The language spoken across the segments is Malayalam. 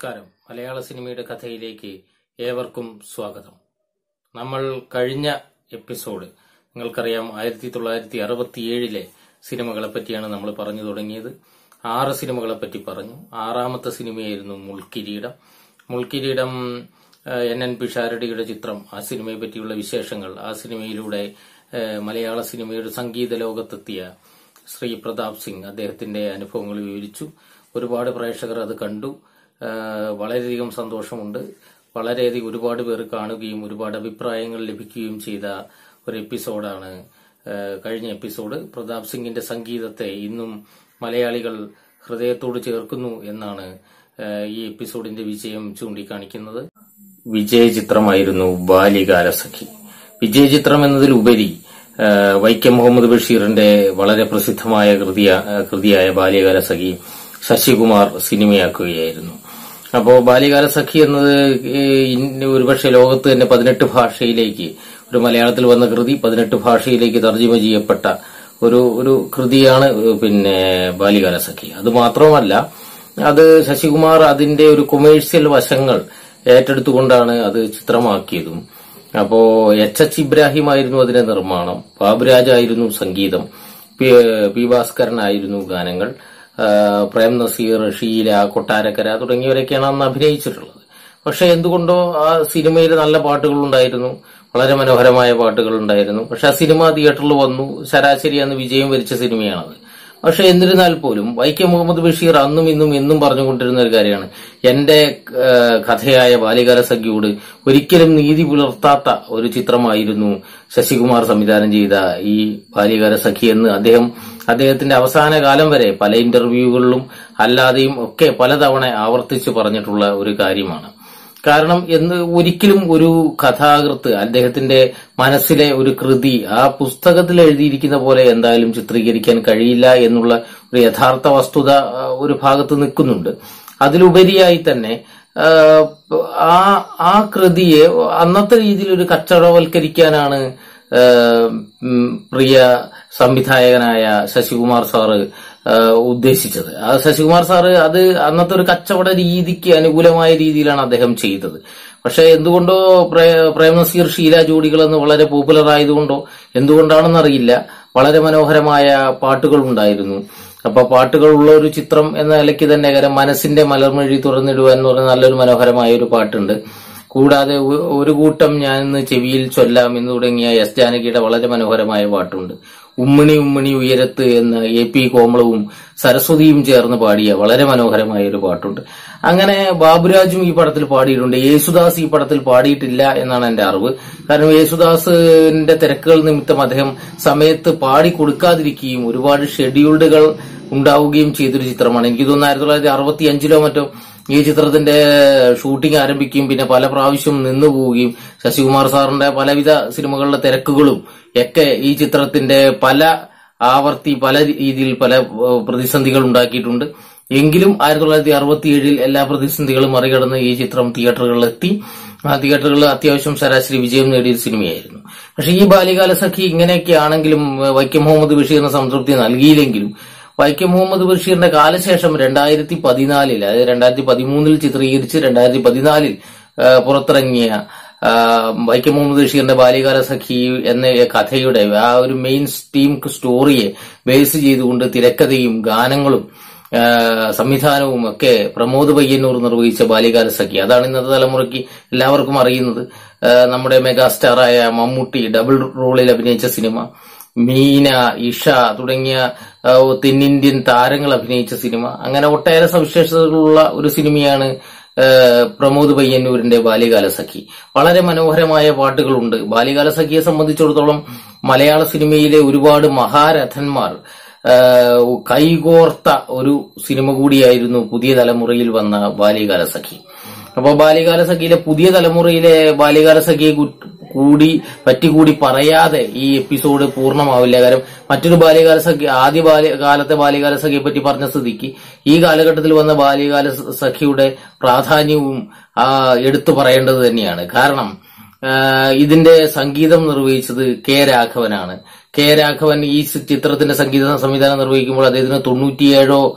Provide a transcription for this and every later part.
നമസ്കാരം മലയാള സിനിമയുടെ കഥയിലേക്ക് ഏവർക്കും സ്വാഗതം നമ്മൾ കഴിഞ്ഞ എപ്പിസോഡ് നിങ്ങൾക്കറിയാം ആയിരത്തി തൊള്ളായിരത്തി അറുപത്തിയേഴിലെ സിനിമകളെ പറ്റിയാണ് നമ്മൾ പറഞ്ഞു തുടങ്ങിയത് ആറ് സിനിമകളെ പറ്റി പറഞ്ഞു ആറാമത്തെ സിനിമയായിരുന്നു മുൾക്കിരീടം മുൾക്കിരീടം ഏഹ്, എൻ എൻ പിഷാരടിയുടെ ചിത്രം ആ സിനിമയെ പറ്റിയുള്ള വിശേഷങ്ങൾ ആ സിനിമയിലൂടെ ഏഹ്, മലയാള സിനിമയുടെ സംഗീത ലോകത്തെത്തിയ ശ്രീ പ്രതാപ് സിംഗ് അദ്ദേഹത്തിന്റെ അനുഭവങ്ങൾ വിവരിച്ചു ഒരുപാട് പ്രേക്ഷകർ അത് കണ്ടു ആഹ് വളരെയധികം സന്തോഷമുണ്ട് വളരെയധികം ഒരുപാട് പേർ കാണുകയും ഒരുപാട് അഭിപ്രായങ്ങൾ ലഭിക്കുകയും ചെയ്ത ഒരു എപ്പിസോഡാണ് ആഹ് കഴിഞ്ഞ എപ്പിസോഡ് പ്രതാപ് സിംഗിന്റെ സംഗീതത്തെ ഇന്നും മലയാളികൾ ഹൃദയത്തോട് ചേർക്കുന്നു എന്നാണ് ആഹ് ഈ എപ്പിസോഡിന്റെ വിജയം ചൂണ്ടിക്കാണിക്കുന്നത് വിജയ ചിത്രമായിരുന്നു ബാല്യകാലസഖി വിജയ ചിത്രം എന്നതിലുപരി ആ, വൈക്കം മുഹമ്മദ് ബഷീറിന്റെ വളരെ പ്രസിദ്ധമായ കൃതിയ- ആ, കൃതിയായ ബാല്യകാല സഖി ശശികുമാർ സിനിമയാക്കുകയായിരുന്നു അപ്പോ ബാല്യകാല സഖി എന്നത് ഈ ഇന്ന് ഒരുപക്ഷെ ലോകത്ത് തന്നെ പതിനെട്ട് ഭാഷയിലേക്ക് ഒരു മലയാളത്തിൽ വന്ന കൃതി പതിനെട്ട് ഭാഷയിലേക്ക് തർജ്ജിമ ചെയ്യപ്പെട്ട ഒരു ഒരു കൃതിയാണ് പിന്നെ ബാല്യകാല സഖി അത് മാത്രമല്ല അത് ശശികുമാർ അതിന്റെ ഒരു കൊമേഴ്സ്യൽ വശങ്ങൾ ഏറ്റെടുത്തുകൊണ്ടാണ് അത് ചിത്രമാക്കിയതും അപ്പോ എച്ച് എച്ച് ഇബ്രാഹിം ആയിരുന്നു അതിന്റെ നിർമ്മാണം ബാബുരാജ് ആയിരുന്നു സംഗീതം പി പി ഭാസ്കരനായിരുന്നു ഗാനങ്ങൾ ആ, പ്രേം നസീർ ഷീല കൊട്ടാരക്കര തുടങ്ങിയവരൊക്കെയാണ് അന്ന് അഭിനയിച്ചിട്ടുള്ളത് പക്ഷെ എന്തുകൊണ്ടോ ആ സിനിമയിൽ നല്ല പാട്ടുകൾ ഉണ്ടായിരുന്നു വളരെ മനോഹരമായ പാട്ടുകൾ ഉണ്ടായിരുന്നു പക്ഷെ ആ സിനിമ തിയേറ്ററിൽ വന്നു ശരാശരി അന്ന് വിജയം വരിച്ച സിനിമയാണത് പക്ഷെ എന്നിരുന്നാൽ പോലും വൈക്കം മുഹമ്മദ് ബഷീർ അന്നും ഇന്നും എന്നും പറഞ്ഞുകൊണ്ടിരുന്ന ഒരു കാര്യമാണ് എന്റെ ആ, കഥയായ ബാല്യകാല സഖിയോട് ഒരിക്കലും നീതി പുലർത്താത്ത ഒരു ചിത്രമായിരുന്നു ശശികുമാർ സംവിധാനം ചെയ്ത ഈ ബാല്യകാല സഖി എന്ന് അദ്ദേഹം അദ്ദേഹത്തിന്റെ അവസാന കാലം വരെ പല ഇന്റർവ്യൂകളിലും അല്ലാതെയും ഒക്കെ പലതവണ ആവർത്തിച്ച് പറഞ്ഞിട്ടുള്ള ഒരു കാര്യമാണ് കാരണം എന്ന് ഒരിക്കലും ഒരു കഥാകൃത്ത് അദ്ദേഹത്തിന്റെ മനസ്സിലെ ഒരു കൃതി ആ പുസ്തകത്തിൽ എഴുതിയിരിക്കുന്ന പോലെ എന്തായാലും ചിത്രീകരിക്കാൻ കഴിയില്ല എന്നുള്ള ഒരു യഥാർത്ഥ വസ്തുത ആ, ഒരു ഭാഗത്ത് നിൽക്കുന്നുണ്ട് അതിലുപരിയായി തന്നെ ആ, ആ ആ കൃതിയെ അന്നത്തെ രീതിയിൽ ഒരു കച്ചവടവൽക്കരിക്കാനാണ് ആ, ഉം, പ്രിയ സംവിധായകനായ ശശികുമാർ സാറ് ആ, ഉദ്ദേശിച്ചത് ആ ശശികുമാർ സാറ് അത് അന്നത്തെ ഒരു കച്ചവട രീതിക്ക് അനുകൂലമായ രീതിയിലാണ് അദ്ദേഹം ചെയ്തത് പക്ഷെ എന്തുകൊണ്ടോ പ്രേ- പ്രേം നസീർ ഷീല ജോഡികൾ എന്ന് വളരെ പോപ്പുലർ ആയതുകൊണ്ടോ എന്തുകൊണ്ടാണെന്നറിയില്ല വളരെ മനോഹരമായ പാട്ടുകൾ ഉണ്ടായിരുന്നു അപ്പൊ പാട്ടുകളുള്ള ഒരു ചിത്രം എന്ന നിലയ്ക്ക് തന്നെ കാരണം മനസ്സിന്റെ മലർമൊഴി തുറന്നിടുക എന്ന് പറയുന്ന നല്ലൊരു മനോഹരമായ ഒരു പാട്ടുണ്ട് കൂടാതെ ഒ- ഒരു കൂട്ടം ഞാൻ ഇന്ന് ചെവിയിൽ ചൊല്ലാം എന്ന് തുടങ്ങിയ എസ് ജാനകിയുടെ വളരെ മനോഹരമായ പാട്ടുണ്ട് ഉമ്മിണി ഉമ്മിണി ഉയരത്ത് എന്ന എ പി കോമളവും സരസ്വതിയും ചേർന്ന് പാടിയ വളരെ മനോഹരമായ ഒരു പാട്ടുണ്ട് അങ്ങനെ ബാബുരാജും ഈ പടത്തിൽ പാടിയിട്ടുണ്ട് യേശുദാസ് ഈ പടത്തിൽ പാടിയിട്ടില്ല എന്നാണ് എന്റെ അറിവ് കാരണം യേശുദാസിന്റെ തിരക്കുകൾ നിമിത്തം അദ്ദേഹം സമയത്ത് പാടി കൊടുക്കാതിരിക്കുകയും ഒരുപാട് ഷെഡ്യൂൾഡുകൾ ഉണ്ടാവുകയും ചെയ്തൊരു ചിത്രമാണ് എനിക്ക് തോന്നുന്നു ആയിരത്തി തൊള്ളായിരത്തി അറുപത്തി അഞ്ചിലോ മറ്റോ ഈ ചിത്രത്തിന്റെ ഷൂട്ടിംഗ് ആരംഭിക്കുകയും പിന്നെ പല പ്രാവശ്യം നിന്നു പോവുകയും ശശികുമാർ സാറിന്റെ പലവിധ സിനിമകളുടെ തിരക്കുകളും ഒക്കെ ഈ ചിത്രത്തിന്റെ പല ആവർത്തി പല രീതിയിൽ പല ഏഹ്, പ്രതിസന്ധികൾ ഉണ്ടാക്കിയിട്ടുണ്ട് എങ്കിലും ആയിരത്തി തൊള്ളായിരത്തി അറുപത്തിയേഴിൽ എല്ലാ പ്രതിസന്ധികളും മറികടന്ന് ഈ ചിത്രം തിയേറ്ററുകളിൽ എത്തി ആ തിയേറ്ററുകളിൽ അത്യാവശ്യം ശരാശരി വിജയം നേടിയ ഒരു സിനിമയായിരുന്നു പക്ഷെ ഈ ബാല്യകാല സഖി ഇങ്ങനെയൊക്കെ ആണെങ്കിലും ഏഹ്, വൈക്കം മുഹമ്മദ് ബഷീറിന് സംതൃപ്തി നൽകിയില്ലെങ്കിലും വൈക്കം മുഹമ്മദ് ബഷീറിന്റെ കാലശേഷം രണ്ടായിരത്തി പതിനാലിൽ അതായത് രണ്ടായിരത്തി പതിമൂന്നിൽ ചിത്രീകരിച്ച് രണ്ടായിരത്തി പതിനാലിൽ പുറത്തിറങ്ങിയ ആ, വൈക്കം മുഹമ്മദ് ബഷീറിന്റെ ബാല്യകാല സഖി എന്ന കഥയുടെ ആ ഒരു മെയിൻ സ്റ്റീം സ്റ്റോറിയെ ബേസ് ചെയ്തുകൊണ്ട് തിരക്കഥയും ഗാനങ്ങളും ആ, സംവിധാനവും ഒക്കെ പ്രമോദ് പയ്യന്നൂർ നിർവഹിച്ച ബാല്യകാല സഖി അതാണ് ഇന്നത്തെ തലമുറയ്ക്ക് എല്ലാവർക്കും അറിയുന്നത് ആ, നമ്മുടെ മെഗാസ്റ്റാറായ മമ്മൂട്ടി ഡബിൾ റോളിൽ അഭിനയിച്ച സിനിമ മീന ഇഷ തുടങ്ങിയ ആ, തെന്നിന്ത്യൻ താരങ്ങൾ അഭിനയിച്ച സിനിമ അങ്ങനെ ഒട്ടേറെ സവിശേഷതകളുള്ള ഒരു സിനിമയാണ് ആ, പ്രമോദ് പയ്യന്നൂരിന്റെ ബാല്യകാല സഖി വളരെ മനോഹരമായ പാട്ടുകളുണ്ട് ബാല്യകാല സഖിയെ സംബന്ധിച്ചിടത്തോളം മലയാള സിനിമയിലെ ഒരുപാട് മഹാരഥന്മാർ ആ, കൈകോർത്ത ഒരു സിനിമ കൂടിയായിരുന്നു പുതിയ തലമുറയിൽ വന്ന ബാല്യകാല സഖി അപ്പൊ ബാല്യകാല സഖിയിലെ പുതിയ തലമുറയിലെ ബാല്യകാല സഖിയെ കു- കൂടി പറ്റിക്കൂടി പറയാതെ ഈ എപ്പിസോഡ് പൂർണ്ണമാവില്ല കാരണം മറ്റൊരു ബാല്യകാല സഖി ആദ്യ ബാല്യകാലത്തെ ബാല്യകാല സഖിയെ പറ്റി പറഞ്ഞ സ്ഥിതിക്ക് ഈ കാലഘട്ടത്തിൽ വന്ന ബാല്യകാല സ- സഖിയുടെ പ്രാധാന്യവും ആ, എടുത്തു പറയേണ്ടത് തന്നെയാണ് കാരണം ആ, ഇതിന്റെ സംഗീതം നിർവഹിച്ചത് കെ രാഘവനാണ് കെ രാഘവൻ ഈ സി- ചിത്രത്തിന്റെ സംഗീത സംവിധാനം നിർവഹിക്കുമ്പോൾ അദ്ദേഹത്തിന് തൊണ്ണൂറ്റിയേഴോ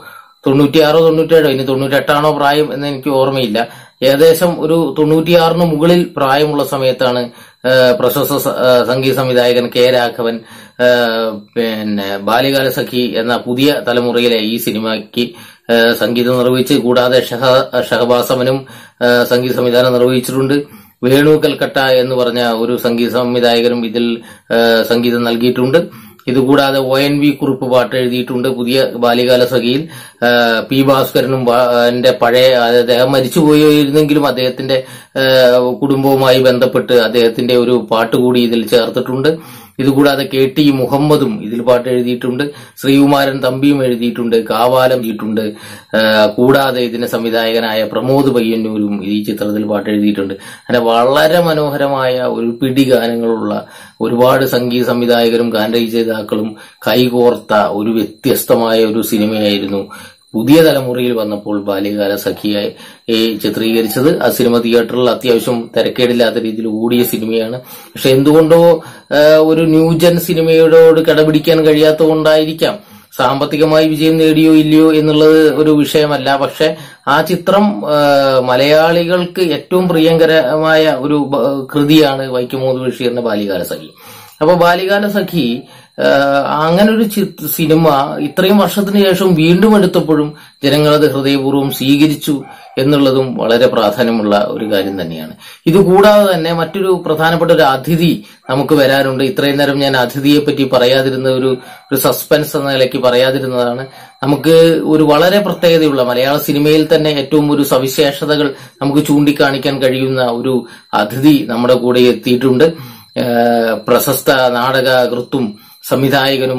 തൊണ്ണൂറ്റിയാറോ തൊണ്ണൂറ്റേഴോ ഇനി തൊണ്ണൂറ്റെട്ടാണോ പ്രായം എന്ന് എനിക്ക് ഓർമ്മയില്ല ഏകദേശം ഒരു തൊണ്ണൂറ്റിയാറിന് മുകളിൽ പ്രായമുള്ള സമയത്താണ് ആ, പ്രശസ്ത സ- ആ, സംഗീത സംവിധായകൻ കെ രാഘവൻ ആ, പിന്നെ ബാല്യകാല സഖി എന്ന പുതിയ തലമുറയിലെ ഈ സിനിമയ്ക്ക് ആ, സംഗീതം നിർവഹിച്ച് കൂടാതെ ഷഹ ഷഹബാസമനും ആ, സംഗീത സംവിധാനം നിർവഹിച്ചിട്ടുണ്ട് വേണു കൽക്കട്ട എന്ന് പറഞ്ഞ ഒരു സംഗീത സംവിധായകനും ഇതിൽ ആ, സംഗീതം നൽകിയിട്ടുണ്ട് ഇതുകൂടാതെ ഒ എൻ വി കുറിപ്പ് പാട്ട് എഴുതിയിട്ടുണ്ട് പുതിയ ബാല്യകാല സഖിയിൽ ആ, പി ഭാസ്കരനും ബാ- എന്റെ പഴയ അദ്ദേഹം മരിച്ചുപോയിരുന്നെങ്കിലും അദ്ദേഹത്തിന്റെ ആ, കുടുംബവുമായി ബന്ധപ്പെട്ട് അദ്ദേഹത്തിന്റെ ഒരു പാട്ട് കൂടി ഇതിൽ ചേർത്തിട്ടുണ്ട് ഇതുകൂടാതെ കെ ടി മുഹമ്മദും ഇതിൽ പാട്ട് എഴുതിയിട്ടുണ്ട് ശ്രീകുമാരൻ തമ്പിയും എഴുതിയിട്ടുണ്ട് കാവാലം ചെയ്തിട്ടുണ്ട് ആ, കൂടാതെ ഇതിന്റെ സംവിധായകനായ പ്രമോദ് പയ്യന്നൂരും ഈ ചിത്രത്തിൽ പാട്ട് എഴുതിയിട്ടുണ്ട് അങ്ങനെ വളരെ മനോഹരമായ ഒരു പിടി ഗാനങ്ങളുള്ള ഒരുപാട് സംഗീത സംവിധായകരും ഗാനരചയിതാക്കളും കൈകോർത്ത ഒരു വ്യത്യസ്തമായ ഒരു സിനിമയായിരുന്നു പുതിയ തലമുറയിൽ വന്നപ്പോൾ ബാല്യകാല സഖിയെ ഏ, ചിത്രീകരിച്ചത് ആ സിനിമ തിയേറ്ററിൽ അത്യാവശ്യം തിരക്കേടില്ലാത്ത രീതിയിൽ ഓടിയ സിനിമയാണ് പക്ഷെ എന്തുകൊണ്ടോ ആ, ഒരു ന്യൂജൻ സിനിമയോട് കിടപിടിക്കാൻ കഴിയാത്തതുകൊണ്ടായിരിക്കാം സാമ്പത്തികമായി വിജയം നേടിയോ ഇല്ലയോ എന്നുള്ളത് ഒരു വിഷയമല്ല പക്ഷെ ആ ചിത്രം ആ, മലയാളികൾക്ക് ഏറ്റവും പ്രിയങ്കരമായ ഒരു ബ- കൃതിയാണ് വൈക്കമൂത് ബഷീറിന്റെ ബാല്യകാല സഖി അപ്പൊ ബാല്യകാല സഖി ആ, അങ്ങനെ ഒരു ചി- സിനിമ ഇത്രയും വർഷത്തിന് ശേഷം വീണ്ടും എടുത്തപ്പോഴും ജനങ്ങളത് ഹൃദയപൂർവ്വം സ്വീകരിച്ചു എന്നുള്ളതും വളരെ പ്രാധാന്യമുള്ള ഒരു കാര്യം തന്നെയാണ് ഇതുകൂടാതെ തന്നെ മറ്റൊരു പ്രധാനപ്പെട്ട ഒരു അതിഥി നമുക്ക് വരാനുണ്ട് ഇത്രയും നേരം ഞാൻ അതിഥിയെ പറ്റി പറയാതിരുന്ന ഒരു ഒരു സസ്പെൻസ് എന്ന നിലയ്ക്ക് പറയാതിരുന്നതാണ് നമുക്ക് ഒരു വളരെ പ്രത്യേകതയുള്ള മലയാള സിനിമയിൽ തന്നെ ഏറ്റവും ഒരു സവിശേഷതകൾ നമുക്ക് ചൂണ്ടിക്കാണിക്കാൻ കഴിയുന്ന ഒരു അതിഥി നമ്മുടെ കൂടെ എത്തിയിട്ടുണ്ട് ഏഹ് പ്രശസ്ത നാടകകൃത്തും സംവിധായകനും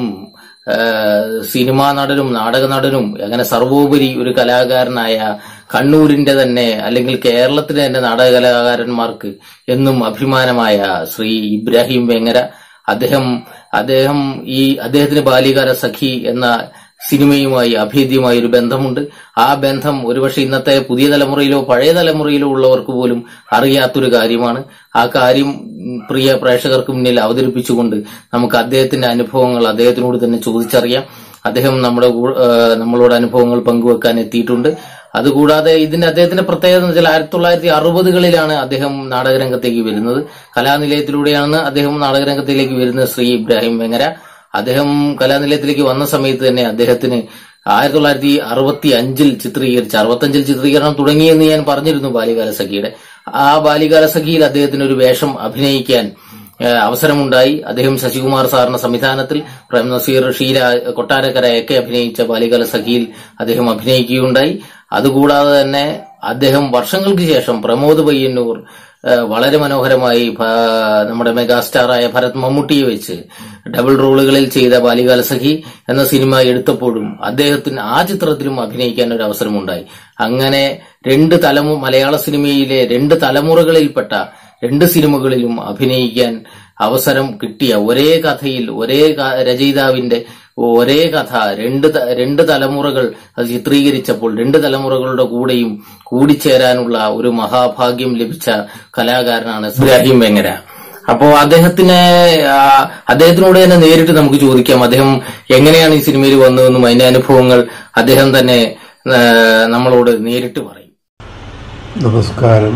ഏഹ് സിനിമാ നടനും നാടക നടനും അങ്ങനെ സർവോപരി ഒരു കലാകാരനായ കണ്ണൂരിന്റെ തന്നെ അല്ലെങ്കിൽ കേരളത്തിലെ തന്നെ നാടക കലാകാരന്മാർക്ക് എന്നും അഭിമാനമായ ശ്രീ ഇബ്രാഹിം വെങ്ങര അദ്ദേഹം അദ്ദേഹം ഈ അദ്ദേഹത്തിന് ബാല്യകാല സഖി എന്ന സിനിമയുമായി അഭേദ്യമായ ഒരു ബന്ധമുണ്ട് ആ ബന്ധം ഒരുപക്ഷെ ഇന്നത്തെ പുതിയ തലമുറയിലോ പഴയ തലമുറയിലോ ഉള്ളവർക്ക് പോലും അറിയാത്തൊരു കാര്യമാണ് ആ കാര്യം ഉം, പ്രിയ പ്രേക്ഷകർക്ക് മുന്നിൽ അവതരിപ്പിച്ചുകൊണ്ട് നമുക്ക് അദ്ദേഹത്തിന്റെ അനുഭവങ്ങൾ അദ്ദേഹത്തിനോട് തന്നെ ചോദിച്ചറിയാം അദ്ദേഹം നമ്മുടെ കൂ- ആ, നമ്മളോട് അനുഭവങ്ങൾ പങ്കുവെക്കാൻ എത്തിയിട്ടുണ്ട് അതുകൂടാതെ ഇതിന്റെ അദ്ദേഹത്തിന്റെ പ്രത്യേകത എന്ന് വെച്ചാൽ ആയിരത്തി തൊള്ളായിരത്തി അറുപതുകളിലാണ് അദ്ദേഹം നാടകരംഗത്തേക്ക് വരുന്നത് കലാനിലയത്തിലൂടെയാണ് അദ്ദേഹം നാടകരംഗത്തിലേക്ക് വരുന്നത് ശ്രീ ഇബ്രാഹിം വെങ്ങര അദ്ദേഹം കലാനിലയത്തിലേക്ക് വന്ന സമയത്ത് തന്നെ അദ്ദേഹത്തിന് ആയിരത്തി തൊള്ളായിരത്തി അറുപത്തി അഞ്ചിൽ ചിത്രീകരിച്ച അറുപത്തഞ്ചിൽ ചിത്രീകരണം തുടങ്ങിയെന്ന് ഞാൻ പറഞ്ഞിരുന്നു ബാല്യകാല സഖിയുടെ ആ ബാല്യകാല സഖിയിൽ അദ്ദേഹത്തിന് ഒരു വേഷം അഭിനയിക്കാൻ ഏഹ് അവസരമുണ്ടായി അദ്ദേഹം ശശികുമാർ സാറിന്റെ സംവിധാനത്തിൽ പ്രേം നസീർ ഷീല കൊട്ടാരക്കരയൊക്കെ അഭിനയിച്ച ബാല്യകാല സഖിയിൽ അദ്ദേഹം അഭിനയിക്കുകയുണ്ടായി അതുകൂടാതെ തന്നെ അദ്ദേഹം വർഷങ്ങൾക്ക് ശേഷം പ്രമോദ് പയ്യന്നൂർ ഏഹ് വളരെ മനോഹരമായി ഭ- നമ്മുടെ മെഗാസ്റ്റാറായ ഭരത് മമ്മൂട്ടിയെ വെച്ച് ഡബിൾ റോളുകളിൽ ചെയ്ത ബാല്യകാല സഖി എന്ന സിനിമ എടുത്തപ്പോഴും അദ്ദേഹത്തിന് ആ ചിത്രത്തിലും അഭിനയിക്കാൻ ഒരു അവസരമുണ്ടായി അങ്ങനെ രണ്ട് തലമു മലയാള സിനിമയിലെ രണ്ട് തലമുറകളിൽപ്പെട്ട രണ്ട് സിനിമകളിലും അഭിനയിക്കാൻ അവസരം കിട്ടിയ ഒരേ കഥയിൽ ഒരേ ക- രചയിതാവിന്റെ ഒരേ കഥ രണ്ട് ത- രണ്ട് തലമുറകൾ അത് ചിത്രീകരിച്ചപ്പോൾ രണ്ട് തലമുറകളുടെ കൂടെയും കൂടിച്ചേരാനുള്ള ഒരു മഹാഭാഗ്യം ലഭിച്ച കലാകാരനാണ് ഇബ്രാഹിം വെങ്ങര അപ്പോ അദ്ദേഹത്തിന് ആ, അദ്ദേഹത്തിനോട് തന്നെ നേരിട്ട് നമുക്ക് ചോദിക്കാം അദ്ദേഹം എങ്ങനെയാണ് ഈ സിനിമയിൽ വന്നതെന്നും അതിന്റെ അനുഭവങ്ങൾ അദ്ദേഹം തന്നെ ആ, നമ്മളോട് നേരിട്ട് പറയും നമസ്കാരം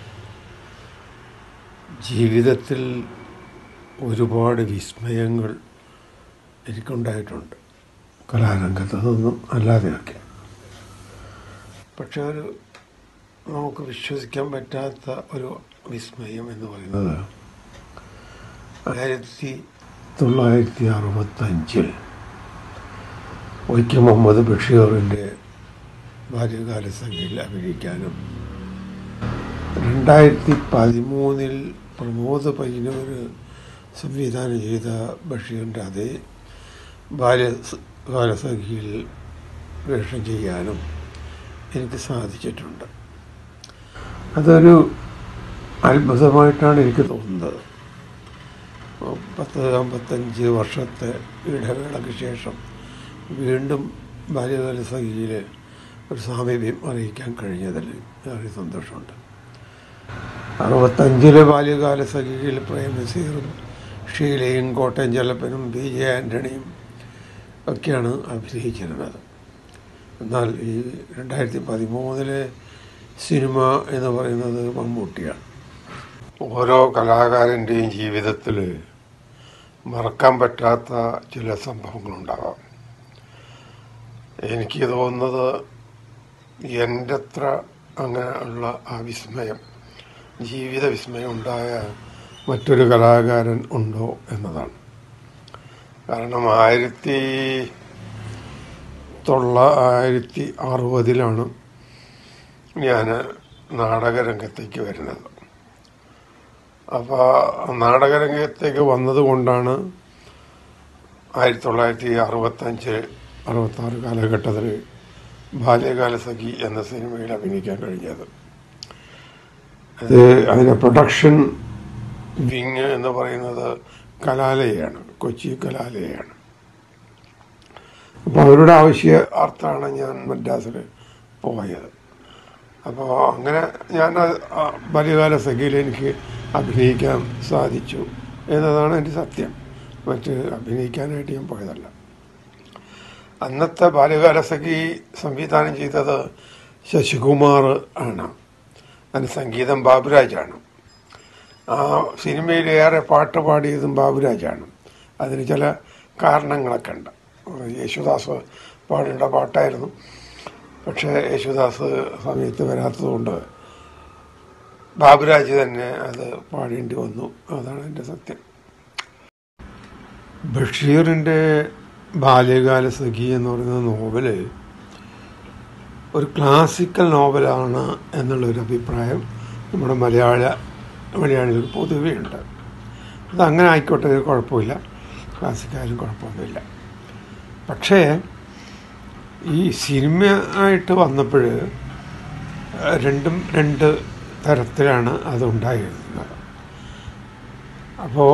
ജീവിതത്തിൽ ഒരുപാട് വിസ്മയങ്ങൾ എനിക്കുണ്ടായിട്ടുണ്ട് കലാരംഗത്ത് നിന്നും അല്ലാതെയൊക്കെ പക്ഷെ ഒരു നമുക്ക് വിശ്വസിക്കാൻ പറ്റാത്ത ഒരു വിസ്മയം എന്ന് പറയുന്നത് ആയിരത്തി തൊള്ളായിരത്തി അറുപത്തഞ്ചിൽ വൈക്കം മുഹമ്മദ് ബഷീറിൻ്റെ ബാല്യകാല സംഖ്യയിൽ അഭിനയിക്കാനും രണ്ടായിരത്തി പതിമൂന്നിൽ പ്രമോദ് പയ്യന്നൂർ സംവിധാനം ചെയ്ത ബഷീറിൻ്റെ അതേ ബാല്യ ബാലസഖിയിൽ വേഷം ചെയ്യാനും എനിക്ക് സാധിച്ചിട്ടുണ്ട് അതൊരു അത്ഭുതമായിട്ടാണ് എനിക്ക് തോന്നുന്നത് പത്ത് അമ്പത്തഞ്ച് വർഷത്തെ ഇടവേളയ്ക്ക് ശേഷം വീണ്ടും ബാല്യകാല സഖിയിൽ ഒരു സാമീപ്യം അറിയിക്കാൻ കഴിഞ്ഞതിൽ വളരെ സന്തോഷമുണ്ട് അറുപത്തഞ്ചിലെ ബാല്യകാല സഖിയിൽ പ്രേമനസീറും ഷീലയും കോട്ടയം ചെല്ലപ്പനും പി ജെ ആൻ്റണിയും ഒക്കെയാണ് അഭിനയിച്ചിരുന്നത് എന്നാൽ ഈ രണ്ടായിരത്തി പതിമൂന്നിലെ സിനിമ എന്ന് പറയുന്നത് മമ്മൂട്ടിയാണ് ഓരോ കലാകാരൻ്റെയും ജീവിതത്തിൽ മറക്കാൻ പറ്റാത്ത ചില സംഭവങ്ങളുണ്ടാവാം എനിക്ക് തോന്നുന്നത് എൻ്റെ അത്ര അങ്ങനെ ഉള്ള ആ വിസ്മയം ജീവിത വിസ്മയം ഉണ്ടായ മറ്റൊരു കലാകാരൻ ഉണ്ടോ എന്നതാണ് കാരണം ആയിരത്തി തൊള്ളായിരത്തി അറുപതിലാണ് ഞാൻ നാടകരംഗത്തേക്ക് വരുന്നത് അപ്പോൾ നാടകരംഗത്തേക്ക് വന്നതുകൊണ്ടാണ് ആയിരത്തി തൊള്ളായിരത്തി അറുപത്തഞ്ച് അറുപത്താറ് കാലഘട്ടത്തിൽ ബാല്യകാല സഖി എന്ന സിനിമയിൽ അഭിനയിക്കാൻ കഴിഞ്ഞത് അത് അതിൻ്റെ പ്രൊഡക്ഷൻ വിങ് എന്ന് പറയുന്നത് കലാലയാണ് കൊച്ചി കലാലയാണ് അപ്പോൾ അവരുടെ ആവശ്യ അർത്ഥാണ് ഞാൻ മദ്രാസിൽ പോയത് അപ്പോൾ അങ്ങനെ ഞാൻ അത് ആ ബാല്യകാല സഖിയിൽ എനിക്ക് അഭിനയിക്കാൻ സാധിച്ചു എന്നതാണ് എൻ്റെ സത്യം മറ്റ് അഭിനയിക്കാനായിട്ട് ഞാൻ പോയതല്ല അന്നത്തെ ബാല്യകാല സഖി സംവിധാനം ചെയ്തത് ശശികുമാർ ആണ് അതിന് സംഗീതം ബാബുരാജാണ് ആ സിനിമയിൽ ഏറെ പാട്ട് പാടിയതും ബാബുരാജാണ് അതിന് ചില കാരണങ്ങളൊക്കെ ഉണ്ട് യേശുദാസ് പാടേണ്ട പാട്ടായിരുന്നു പക്ഷേ യേശുദാസ് സമയത്ത് വരാത്തതുകൊണ്ട് ബാബുരാജ് തന്നെ അത് പാടേണ്ടി വന്നു അതാണ് എൻ്റെ സത്യം ബഷീറിൻ്റെ ബാല്യകാല സഖി എന്ന് പറയുന്ന നോവല് ഒരു ക്ലാസിക്കൽ നോവലാണ് എന്നുള്ളൊരു അഭിപ്രായം നമ്മുടെ മലയാള മലയാളികൾക്ക് പൊതുവേ ഉണ്ട് അത് അങ്ങനെ ആയിക്കോട്ടെ ഒരു കുഴപ്പമില്ല ക്ലാസിക്കായാലും കുഴപ്പമൊന്നുമില്ല പക്ഷേ ഈ സിനിമ ആയിട്ട് വന്നപ്പോൾ രണ്ടും രണ്ട് തരത്തിലാണ് അതുണ്ടായിരുന്നത് അപ്പോൾ